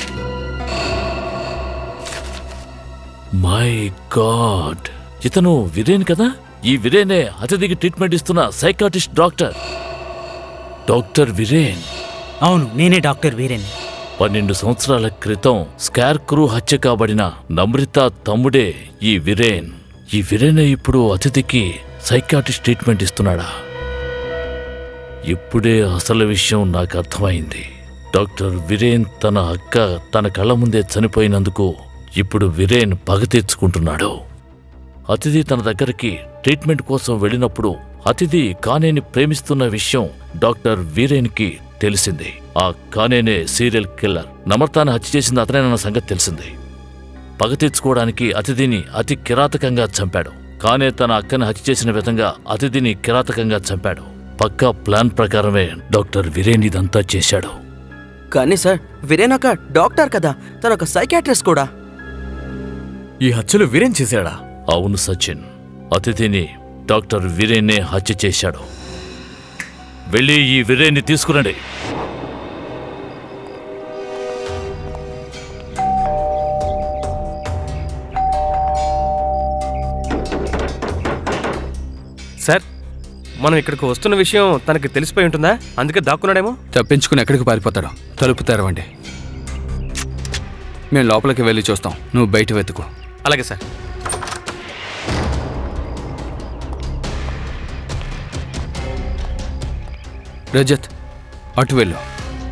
మై గాడ్ ఇతను విరేన్ కదా ఈ విరేనే అతిథికి ట్రీట్మెంట్ ఇస్తున్న సైకాటిస్ట్ డాక్టర్ డాక్టర్ విరేన్ అవును నేనే డాక్టర్ వీరేన్ పన్నెండు సంవత్సరాల క్రితం స్కార్ క్రూ హత్య కాబడిన నమ్రిత తమ్ముడే ఈ విరేన్ ఈ విరేనే ఇప్పుడు అతిథికి సైకాటిస్ట్ ట్రీట్మెంట్ ఇస్తున్నాడా ఇప్పుడే అసలు విషయం నాకు అర్థమైంది డాక్టర్ విరేన్ తన అక్క తన కళ్ళ ముందే చనిపోయినందుకు ఇప్పుడు విరేన్ పగ తీర్చుకుంటున్నాడు అతిథి తన దగ్గరికి ట్రీట్మెంట్ కోసం వెళ్ళినప్పుడు అతిథి కానేని ప్రేమిస్తున్న విషయం డాక్టర్ వీరేన్కి తెలిసింది ఆ కానేనే సీరియల్ కిల్లర్ నమ్రతాన్ని హత్య చేసింది అతనేనన్న సంగతి తెలిసింది పగ తీర్చుకోవడానికి అతిథిని అతి కిరాతకంగా చంపాడు కానే తన అక్కని హత్య చేసిన విధంగా అతిథిని కిరాతకంగా చంపాడు పక్కా ప్లాన్ ప్రకారమే డాక్టర్ వీరేన్ ఇదంతా చేశాడు కానీ సార్ వీరేన్ ఒక డాక్టర్ కదా తను ఒక సైకాట్రిస్ట్ కూడా ఈ హత్యలు వీరేన్ చేశాడా అవును సచిన్ అతిథిని డాక్టర్ వీరేన్నే హత్య చేశాడు వెళ్ళి ఈ వీరేన్ని తీసుకురండి మనం ఇక్కడికి వస్తున్న విషయం తనకి తెలిసిపోయి ఉంటుందా అందుకే దాక్కున్నాడేమో తప్పించుకుని ఎక్కడికి పారిపోతాడు తలుపు తెరవండి మేము లోపలికి వెళ్ళి చూస్తాం నువ్వు బయట వెతుకు అలాగే సార్ రజత్ అటు వెళ్ళు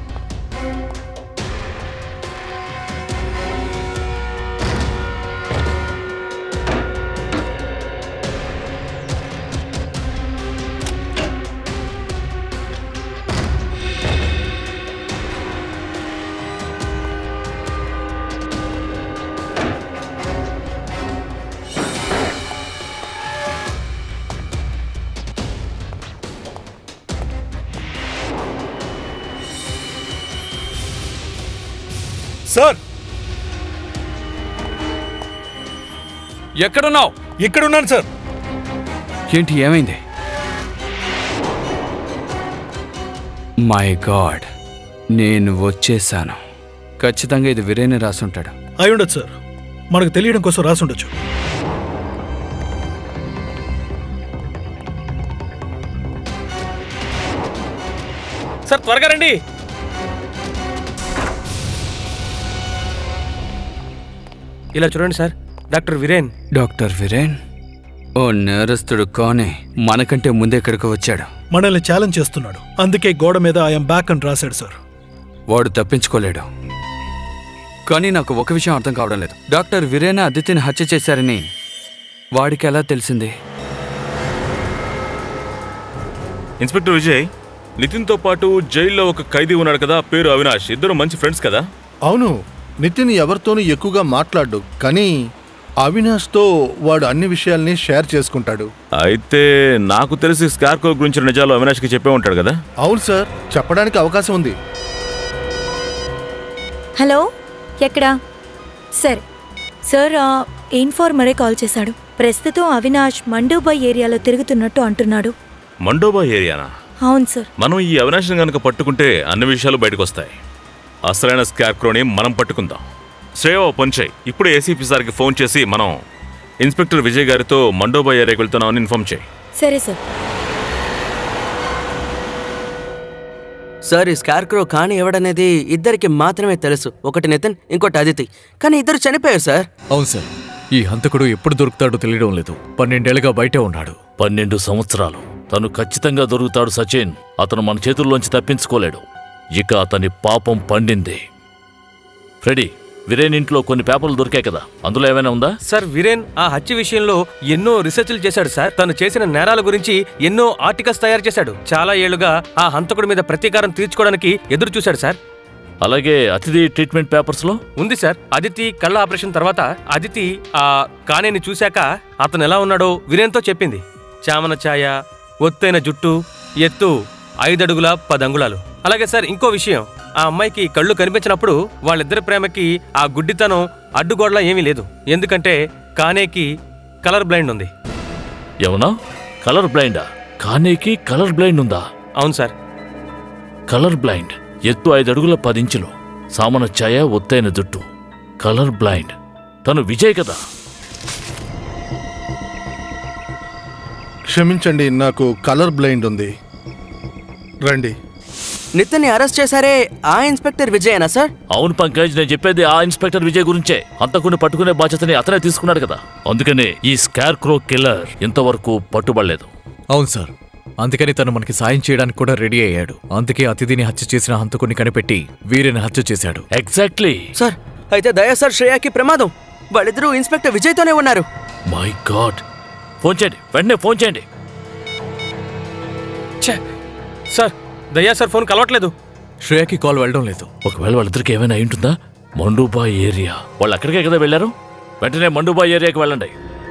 సార్ ఎక్కడున్నావు ఇక్కడున్నాను సార్ ఏంటి ఏమైంది మై గాడ్ నేను వచ్చేసాను ఖచ్చితంగా ఇది వీరేనే రాసుంటాడు అయి ఉండొచ్చు సార్ మనకు తెలియడం కోసం రాసి ఉండొచ్చు సార్ త్వరగా రండి ఇలా చూడండి sir doctor Viren doctor Viren ఓ నేరస్తుడు కానే మనకంటే ముందే ఇక్కడికి వచ్చాడు మనల్ని ఛాలెంజ్ చేస్తున్నాడు అందుకే గోడ మీద ఐఎమ్ బ్యాక్ అని రాశాడు సార్ వాడు తప్పించుకోలేడు కానీ నాకు ఒక విషయం అర్థం కావడం లేదు డాక్టర్ వీరేన అదితిని హత్య చేశారని వాడికి ఎలా తెలిసింది ఇన్స్పెక్టర్ విజయ్ నితిన్తో పాటు జైల్లో ఒక ఖైదీ ఉన్నాడు కదా పేరు అవినాష్ ఇద్దరు మంచి ఫ్రెండ్స్ కదా అవును నితిన్ ఎవరితోనూ ఎక్కువగా మాట్లాడు కానీ అవినాష్తో వాడు అన్ని విషయాల్ని షేర్ చేసుకుంటాడు అయితే నాకు తెలిసి స్కార్కో గురించిన నిజాలు అవినాష్కి చెప్పే ఉంటాడు కదా అవును సార్ చెప్పడానికి అవకాశం ఉంది హలో ఎక్కడా సరే సార్ ఆ, ఇన్ఫార్మరే కాల్ చేశాడు ప్రస్తుతం అవినాష్ మండూబాయ్ ఏరియాలో తిరుగుతున్నట్టు అంటున్నాడు మండోబా ఏరియానా అవును సార్ మనం ఈ అవినాష్ని గనక పట్టుకుంటే అన్ని విషయాలు బయటకు వస్తాయి అసలైన స్కార్క్రోని మనం పట్టుకుందాం శ్రేయ ఓ పని చేయి ఇప్పుడే ఏసీపీ సార్కి ఫోన్ చేసి మనం ఇన్స్పెక్టర్ విజయ్ గారితో మండోబా ఏరియాకి వెళ్తున్నామని ఇన్ఫార్మ్ చేయి సరే సార్ సార్ ఈ స్కార్క్రో కాని ఎవడనేది ఇద్దరికి మాత్రమే తెలుసు ఒకటి నితిన్ ఇంకోటి అదితి కానీ ఇద్దరు చనిపోయారు సార్ అవును సార్ ఈ హంతకుడు ఎప్పుడు దొరుకుతాడో తెలియడం లేదు పన్నెండేళ్లుగా బయటే ఉన్నాడు పన్నెండు సంవత్సరాలు తను ఖచ్చితంగా దొరుకుతాడు సచిన్ అతను మన చేతుల్లోంచి తప్పించుకోలేడు ఇక అతని పాపం పండింది ఫ్రెడీ వీరేన్ ఇంట్లో కొన్ని పేపర్లు దొరికాయి కదా అందులో ఏమైనా ఉందా సార్ వీరేన్ ఆ హత్య విషయంలో ఎన్నో రీసెర్చ్లు చేశాడు సార్ తను చేసిన నేరాల గురించి ఎన్నో ఆర్టికల్స్ తయారు చేశాడు చాలా ఏళ్లుగా ఆ హంతకుడి మీద ప్రతీకారం తీర్చుకోవడానికి ఎదురు చూశాడు సార్ అలాగే అతిథి ట్రీట్మెంట్ పేపర్స్లో ఉంది సార్ అదితి కళ్ళ ఆపరేషన్ తర్వాత అదితి ఆ కానేని చూశాక అతను ఎలా ఉన్నాడో వీరేన్తో చెప్పింది చామన ఛాయ ఒత్తైన జుట్టు ఎత్తు ఐదడుగుల పదంగుళాలు అలాగే సార్ ఇంకో విషయం ఆ అమ్మాయికి కళ్ళు కనిపించినప్పుడు వాళ్ళిద్దరి ప్రేమకి ఆ గుడ్డితనం అడ్డుగోడలా ఏమీ లేదు ఎందుకంటే కానేకి కలర్ బ్లైండ్ ఉంది ఏమన్నా కలర్ బ్లైండా కానేకి కలర్ బ్లైండ్ ఉందా అవును సార్ కలర్ బ్లైండ్ ఎత్తు ఐదు అడుగుల పదించులు సామన ఛాయ ఒత్తైన జుట్టు కలర్ బ్లైండ్ తను విజయ్ కదా క్షమించండి నాకు కలర్ బ్లైండ్ ఉంది రండి నితిన్ని అరెస్ట్ చేశారే ఆ ఇన్స్పెక్టర్ విజయేనా సార్ అవును పంకజ్ నేను చెప్పేది ఆ ఇన్స్పెక్టర్ విజయ్ గురించే అంతకుని పట్టుకునే బాధ్యతని అతనే తీసుకున్నాడు కదా అందుకనే ఈ స్కార్ క్రో కిల్లర్ ఇంతవరకు పట్టుబడలేదు అవును సార్ అందుకని తను మనకి సాయం చేయడానికి కూడా రెడీ అయ్యాడు అందుకే అతిథిని హత్య చేసిన హంతకుని కనిపెట్టి వీరిని హత్య చేశాడు ఎగ్జాక్ట్లీ సార్ అయితే దయా సార్ శ్రేయాకి ప్రమాదం వాళ్ళిద్దరూ ఇన్స్పెక్టర్ విజయ్తోనే ఉన్నారు మై గాడ్ ఫోన్ చేయండి వెంటనే ఫోన్ చేయండి సార్ దయ్యా సార్ ఫోన్ కలవట్లేదు శ్రేయకి కాల్ వెళ్ళడం లేదు ఒకవేళ వాళ్ళిద్దరికి ఏమైనా అయి ఉంటుందా మండూబాయ్ ఏరియా వాళ్ళు అక్కడికే కదా వెళ్ళారు వెంటనే మండూబాయ్ ఏరియాకి వెళ్ళండి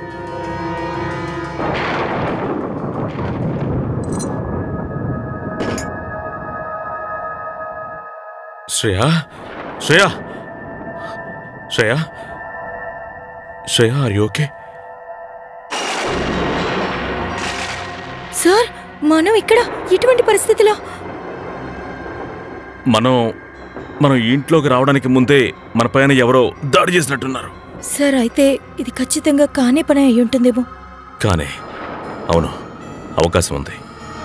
Shreya Shreya Shreya Shreya are okay sir మనం ఇక్కడ ఇటువంటి పరిస్థితిలో మనం మనం ఈ ఇంట్లోకి రావడానికి ముందే మన పైన ఎవరో దాడి చేసినట్టున్నారు సార్ అయితే ఇది ఖచ్చితంగా కానే పని అయి ఉంటుందేమో కానీ అవును అవకాశం ఉంది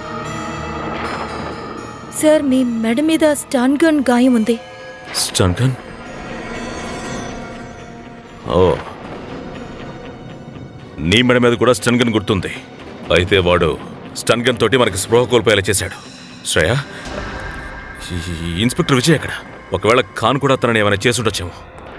సార్ మీ మెడ మీద స్టన్ గన్ గాయం ఉంది స్టన్ గన్ ఓ నీ మెడ మీద కూడా స్టన్ గన్ గుర్తుంది అయితే వాడు స్టన్ గన్ తోటి మనకి స్పృహ కోల్పోయేలా చేశాడు శ్రేయ ఈ- ఈ ఇన్స్పెక్టర్ విజయ్ ఎక్కడ ఒకవేళ ఖాన్ కూడా తనని ఏమైనా చేసుండొచ్చేమో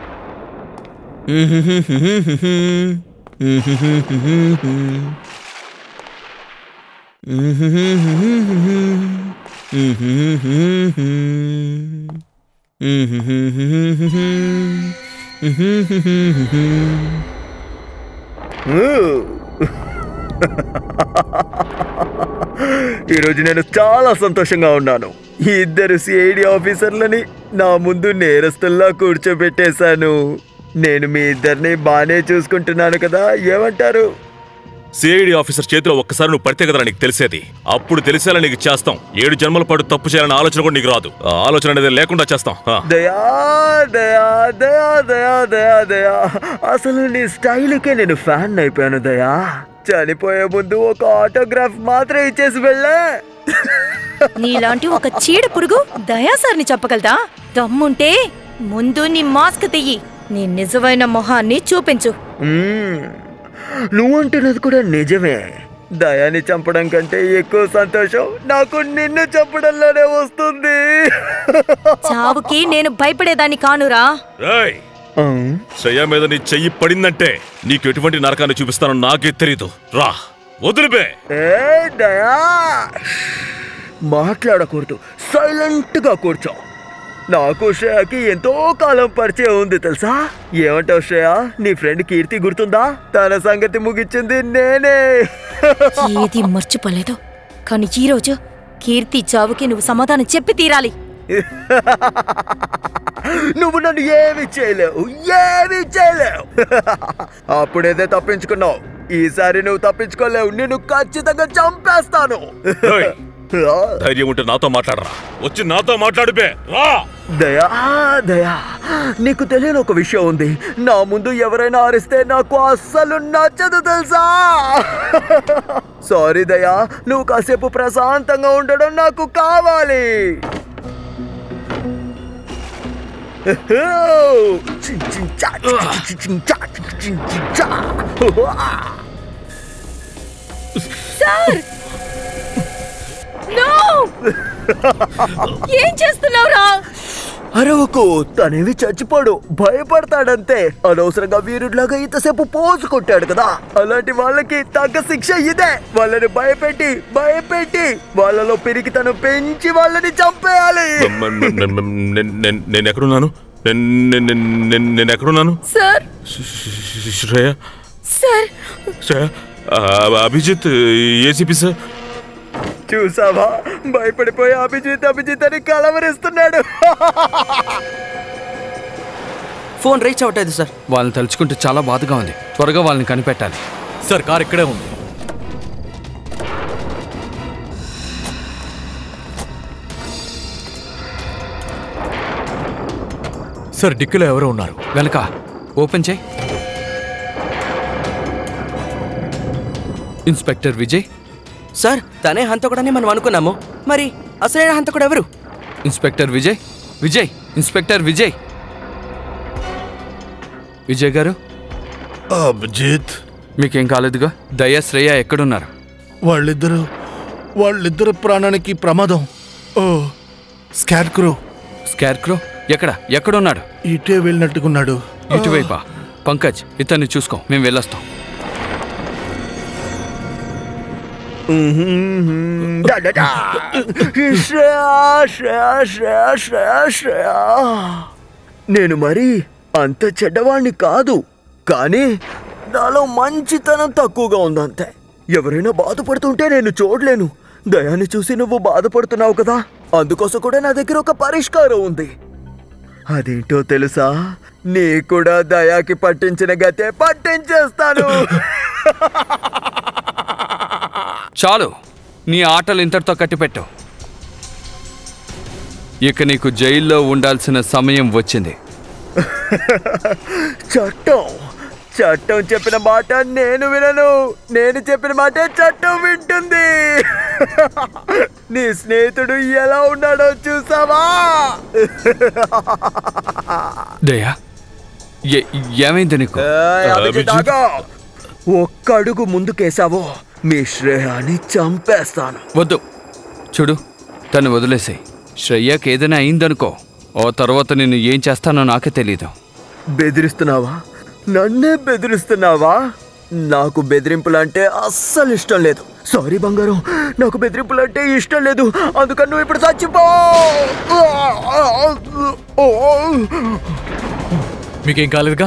ఈరోజు నేను చాలా సంతోషంగా ఉన్నాను ఈ ఇద్దరు సిఐడి ఆఫీసర్లని నా ముందు నేరస్తుల్లా కూర్చోబెట్టేశాను నేను మీ ఇద్దరిని బానే చూసుకుంటున్నాను కదా ఏమంటారు సిఐడి ఆఫీసర్ చేతిలో ఒక్కసారి నువ్వు పడితే కదా నీకు తెలిసేది అప్పుడు తెలిసేలా నీకు చేస్తాం ఏడు జన్మల పాటు తప్పు చేయాలన్న ఆలోచన కూడా నీకు రాదు ఆ ఆలోచన అనేది లేకుండా చేస్తాం ఆ. దయా దయా దయా దయా దయా దయా అసలు నీ స్టైల్కే నేను ఫ్యాన్ అయిపోయాను దయా చనిపోయే ముందు ఒక ఆటోగ్రాఫ్ మాత్రం ఇచ్చేసి వెళ్ళే నీలాంటి ఒక చీడ పురుగు దయా సార్ని చెప్పగలదా దమ్ముంటే ముందు నీ మాస్క్ తెయ్యి నీ నిజమైన మొహాన్ని చూపించు మ్మ్. నువ్వంటున్నది కూడా నిజమే దయాని చంపడం కంటే ఎక్కువ సంతోషం నాకు నిన్ను చంపడంలోనే వస్తుంది చావుకి నేను భయపడేదాన్ని కానురా రేయ్ శ్రేయ మీద నీ చెయ్యి పడిందంటే నీకు ఎటువంటి నరకాన్ని చూపిస్తానో నాకే తెలీదు రా వదిలిపే ఏ దయా మాట్లాడకూడదు సైలెంట్ గా కూర్చో నాకు శ్రేయకి ఎంతో కాలం పరిచయం ఉంది తెలుసా ఏమంటావు శ్రేయ నీ ఫ్రెండ్ కీర్తి గుర్తుందా తన సంగతి ముగిచ్చింది నేనే ఏది మర్చిపోలేదు కానీ ఈ రోజు కీర్తి చావుకి నువ్వు సమాధానం చెప్పి తీరాలి నువ్వు నన్ను ఏమి చేయలేవు ఏమి చేయలేవు అప్పుడేదే తప్పించుకున్నావు ఈసారి నువ్వు తప్పించుకోలేవు నిన్ను ఖచ్చితంగా చంపేస్తాను రేయ్, ధైర్యం ఉంటే నాతో మాట్లాడరా వచ్చి నాతో మాట్లాడిపే రా దయా దయా నీకు తెలియని ఒక విషయం ఉంది నా ముందు ఎవరైనా అరిస్తే నాకు అస్సలు నచ్చదు తెలుసా సారీ దయా నువ్వు కాసేపు ప్రశాంతంగా ఉండడం నాకు కావాలి చిన్ చిన్ చా, చిన్ చిన్ చా, చిన్ చిన్ చా. సార్ నో ఏం చేస్తున్నావురా అరవకు తనేవి చచ్చిపోడు భయపడతాడంతే అనవసరంగా వీరుడిలాగా ఇంతసేపు పోజు కొట్టాడు కదా అలాంటి వాళ్ళకి తగ్గ శిక్ష ఇదే వాళ్ళని భయపెట్టి భయపెట్టి వాళ్ళలో పెరిగితనం పెంచి వాళ్ళని చంపేయాలి మ- మ- మ- మ- నేను- నేను- నేను ఎక్కడున్నాను నేను నేను- నేను- నేను- నేను ఎక్కడున్నాను సార్ శ్రేయ సార్ శ్రేయ ఆ, అభిజిత్ ఏసీపీ సార్ చూసావా భయపడిపోయి అభిజిత్ అభిజిత్ అని కలవరిస్తున్నాడు ఫోన్ రీచ్ అవట్లేదు సార్ వాళ్ళని తలుచుకుంటే చాలా బాధగా ఉంది త్వరగా వాళ్ళని కనిపెట్టాలి సార్ కార్ ఇక్కడే ఉంది సార్ డిక్కీలో ఎవరో ఉన్నారు వెనక ఓపెన్ చేయి ఇన్స్పెక్టర్ విజయ్ సార్ తనే హంతకుడని మనం అనుకున్నాము మరి అసలైన హంతకుడు ఎవరు ఇన్స్పెక్టర్ విజయ్ విజయ్ ఇన్స్పెక్టర్ విజయ్ విజయ్ గారు అభిజిత్ మీకేం కాలేదుగా దయా శ్రేయ ఎక్కడున్నారు వాళ్ళిద్దరు వాళ్ళిద్దరు ప్రాణానికి ప్రమాదం ఓ స్కార్ క్రో స్కార్ క్రో ఎక్కడ ఎక్కడున్నాడు ఇటే వెళ్ళినట్టుకున్నాడు ఇటువైపా పంకజ్ ఇతన్ని చూసుకో మేము వెళ్ళొస్తాం డా, డా, డా. శ్రేయా, శ్రేయా, శ్రేయా, శ్రేయా, శ్రేయా. నేను మరి అంత చెడ్డవాణ్ణి కాదు కానీ నాలో మంచితనం తక్కువగా ఉందంతే ఎవరైనా బాధపడుతుంటే నేను చూడలేను దయాన్ని చూసి నువ్వు బాధపడుతున్నావు కదా అందుకోసం కూడా నా దగ్గర ఒక పరిష్కారం ఉంది అదేంటో తెలుసా నీ కూడా దయాకి పట్టించిన గతే పట్టించేస్తాను చాలు నీ ఆటలు ఇంతటితో కట్టిపెట్టు ఇక నీకు జైల్లో ఉండాల్సిన సమయం వచ్చింది చట్టం చట్టం చెప్పిన మాట నేను వినను నేను చెప్పిన మాటే చట్టం వింటుంది నీ స్నేహితుడు ఎలా ఉన్నాడో చూసావా దయా ఏ- ఏమైంది నీకు ఏయ్, అభిజిత్ ఆగు. ఒక్క అడుగు ముందుకేసావో మీ శ్రేయాని చంపేస్తాను వద్దు చూడు తను వదిలేసాయి శ్రేయకి ఏదైనా అయిందనుకో ఆ తర్వాత నేను ఏం చేస్తానో నాకే తెలీదు బెదిరిస్తున్నావా నన్నే బెదిరిస్తున్నావా నాకు బెదిరింపులంటే అస్సలు ఇష్టం లేదు సారీ బంగారం నాకు బెదిరింపులంటే ఇష్టం లేదు అందుకని నువ్వు ఇప్పుడు చచ్చిపో మీకేం కాలేదుగా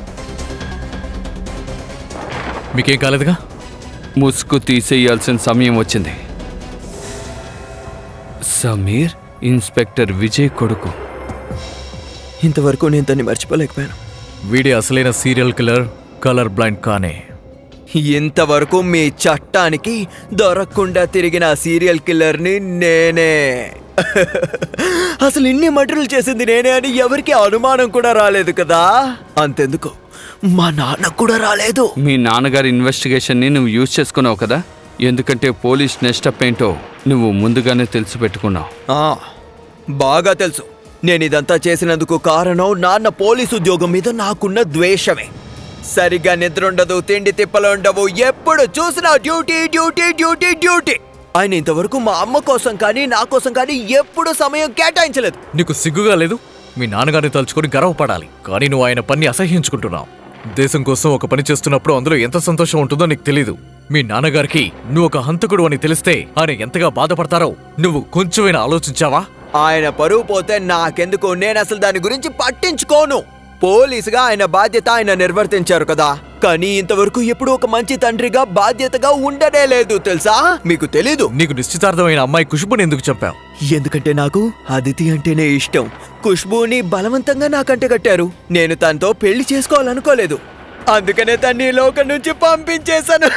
మీకేం కాలేదుగా ముసుగు తీసేయాల్సిన సమయం వచ్చింది సమీర్ ఇన్స్పెక్టర్ విజయ్ కొడుకు ఇంతవరకు నేను దాన్ని మర్చిపోలేకపోయాను వీడే అసలైన సీరియల్ కిల్లర్ కలర్ బ్లైండ్ కానే ఇంతవరకు మీ చట్టానికి దొరకకుండా తిరిగిన ఆ సీరియల్ కిల్లర్ని నేనే అసలు ఇన్ని మర్డర్లు చేసింది నేనే అని ఎవరికి అనుమానం కూడా రాలేదు కదా అంతెందుకు మా నాన్న కూడా రాలేదు మీ నాన్నగారి ఇన్వెస్టిగేషన్ని నువ్వు యూజ్ చేసుకున్నావు కదా ఎందుకంటే పోలీస్ నెక్స్ట్ అప్ ఏంటో నువ్వు ముందుగానే తెలిసి పెట్టుకున్నావు ఆ, బాగా తెలుసు నేను ఇదంతా చేసినందుకు కారణం నాన్న పోలీసు ఉద్యోగం మీద నాకున్న ద్వేషమే సరిగ్గా నిద్ర ఉండదు తిండి తిప్పలు ఉండవు ఎప్పుడు చూసినా డ్యూటీ డ్యూటీ డ్యూటీ డ్యూటీ ఆయన ఇంతవరకు మా అమ్మ కోసం కానీ నా కోసం కానీ ఎప్పుడు సమయం కేటాయించలేదు నీకు సిగ్గుగా లేదు మీ నాన్నగారిని తలుచుకొని గర్వపడాలి కానీ నువ్వు ఆయన పని అసహ్యించుకుంటున్నావు దేశం కోసం ఒక పని చేస్తున్నప్పుడు అందులో ఎంత సంతోషం ఉంటుందో నీకు తెలీదు మీ నాన్నగారికి నువ్వు ఒక హంతకుడు అని తెలిస్తే ఆయన ఎంతగా బాధపడతారో నువ్వు కొంచెమైనా ఆలోచించావా ఆయన పరువు పోతే నాకెందుకు నేను అసలు దాని గురించి పట్టించుకోను పోలీసుగా ఆయన బాధ్యత ఆయన నిర్వర్తించారు కదా కానీ ఇంతవరకు ఎప్పుడు ఒక మంచి తండ్రిగా బాధ్యతగా ఉండనే లేదు తెలుసా మీకు తెలీదు నీకు నిశ్చితార్థమైన అమ్మాయి ఖుష్బుని ఎందుకు చంపావు ఎందుకంటే నాకు అదితి అంటేనే ఇష్టం ఖుష్బూని బలవంతంగా నాకంటే కట్టారు నేను తనతో పెళ్లి చేసుకోవాలనుకోలేదు అందుకనే తన్ని ఈ లోకం నుంచి పంపించేశాను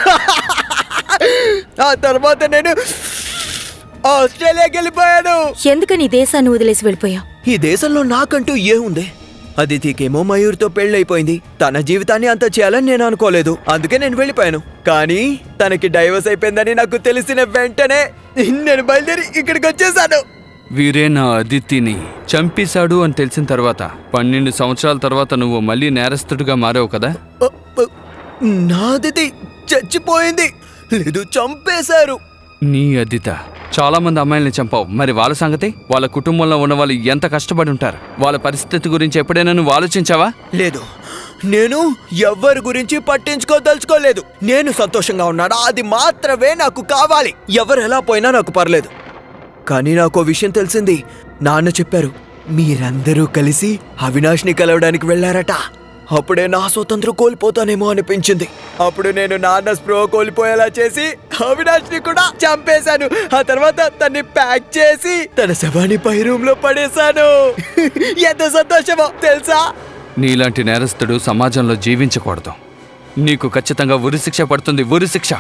ఆ తర్వాత నేను ఆస్ట్రేలియాకి వెళ్ళిపోయాను ఎందుకని ఈ దేశాన్ని వదిలేసి వెళ్ళిపోయావు ఈ దేశంలో నాకంటూ ఏముంది అదితికేమో మయూర్తో పెళ్ళైపోయింది తన జీవితాన్ని అంత చేయాలని నేను అనుకోలేదు అందుకే నేను వెళ్ళిపోయాను కానీ తనకి డైవర్స్ అయిపోయిందని నాకు తెలిసిన వెంటనే నేను బయలుదేరి ఇక్కడికి వచ్చేసాను వీరే నా అదితిని చంపేశాడు అని తెలిసిన తర్వాత పన్నెండు సంవత్సరాల తర్వాత నువ్వు మళ్ళీ నేరస్తుడిగా మారావు కదా నా అదితి చచ్చిపోయింది లేదు చంపేశారు నీ అదిత చాలా మంది అమ్మాయిల్ని చంపావు మరి వాళ్ళ సంగతి వాళ్ళ కుటుంబంలో ఉన్న వాళ్ళు ఎంత కష్టపడి ఉంటారు వాళ్ళ పరిస్థితి గురించి ఎప్పుడైనా నువ్వు ఆలోచించావా లేదు నేను ఎవ్వరి గురించి పట్టించుకోదలుచుకోలేదు నేను సంతోషంగా ఉన్నాడా అది మాత్రమే నాకు కావాలి ఎవరు ఎలా పోయినా నాకు పర్లేదు కానీ నాకు ఓ విషయం తెలిసింది నాన్న చెప్పారు మీరందరూ కలిసి అవినాష్ని కలవడానికి వెళ్ళారట అప్పుడే నా స్వతంత్రం కోల్పోతానేమో అనిపించింది అప్పుడు నేను నాన్న స్ప్రో కోల్పోయేలా చేసి అవినాష్ని కూడా చంపేశాను ఆ తర్వాత తన్ని ప్యాక్ చేసి తన శవాన్ని పై రూమ్ లో పడేశాను ఎంత సంతోషమో తెలుసా నీలాంటి నేరస్తుడు సమాజంలో జీవించకూడదు నీకు ఖచ్చితంగా ఉరిశిక్ష పడుతుంది ఉరిశిక్ష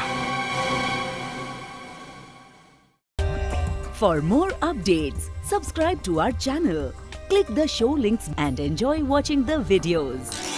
For more updates, subscribe to our channel, click the show links and enjoy watching the videos.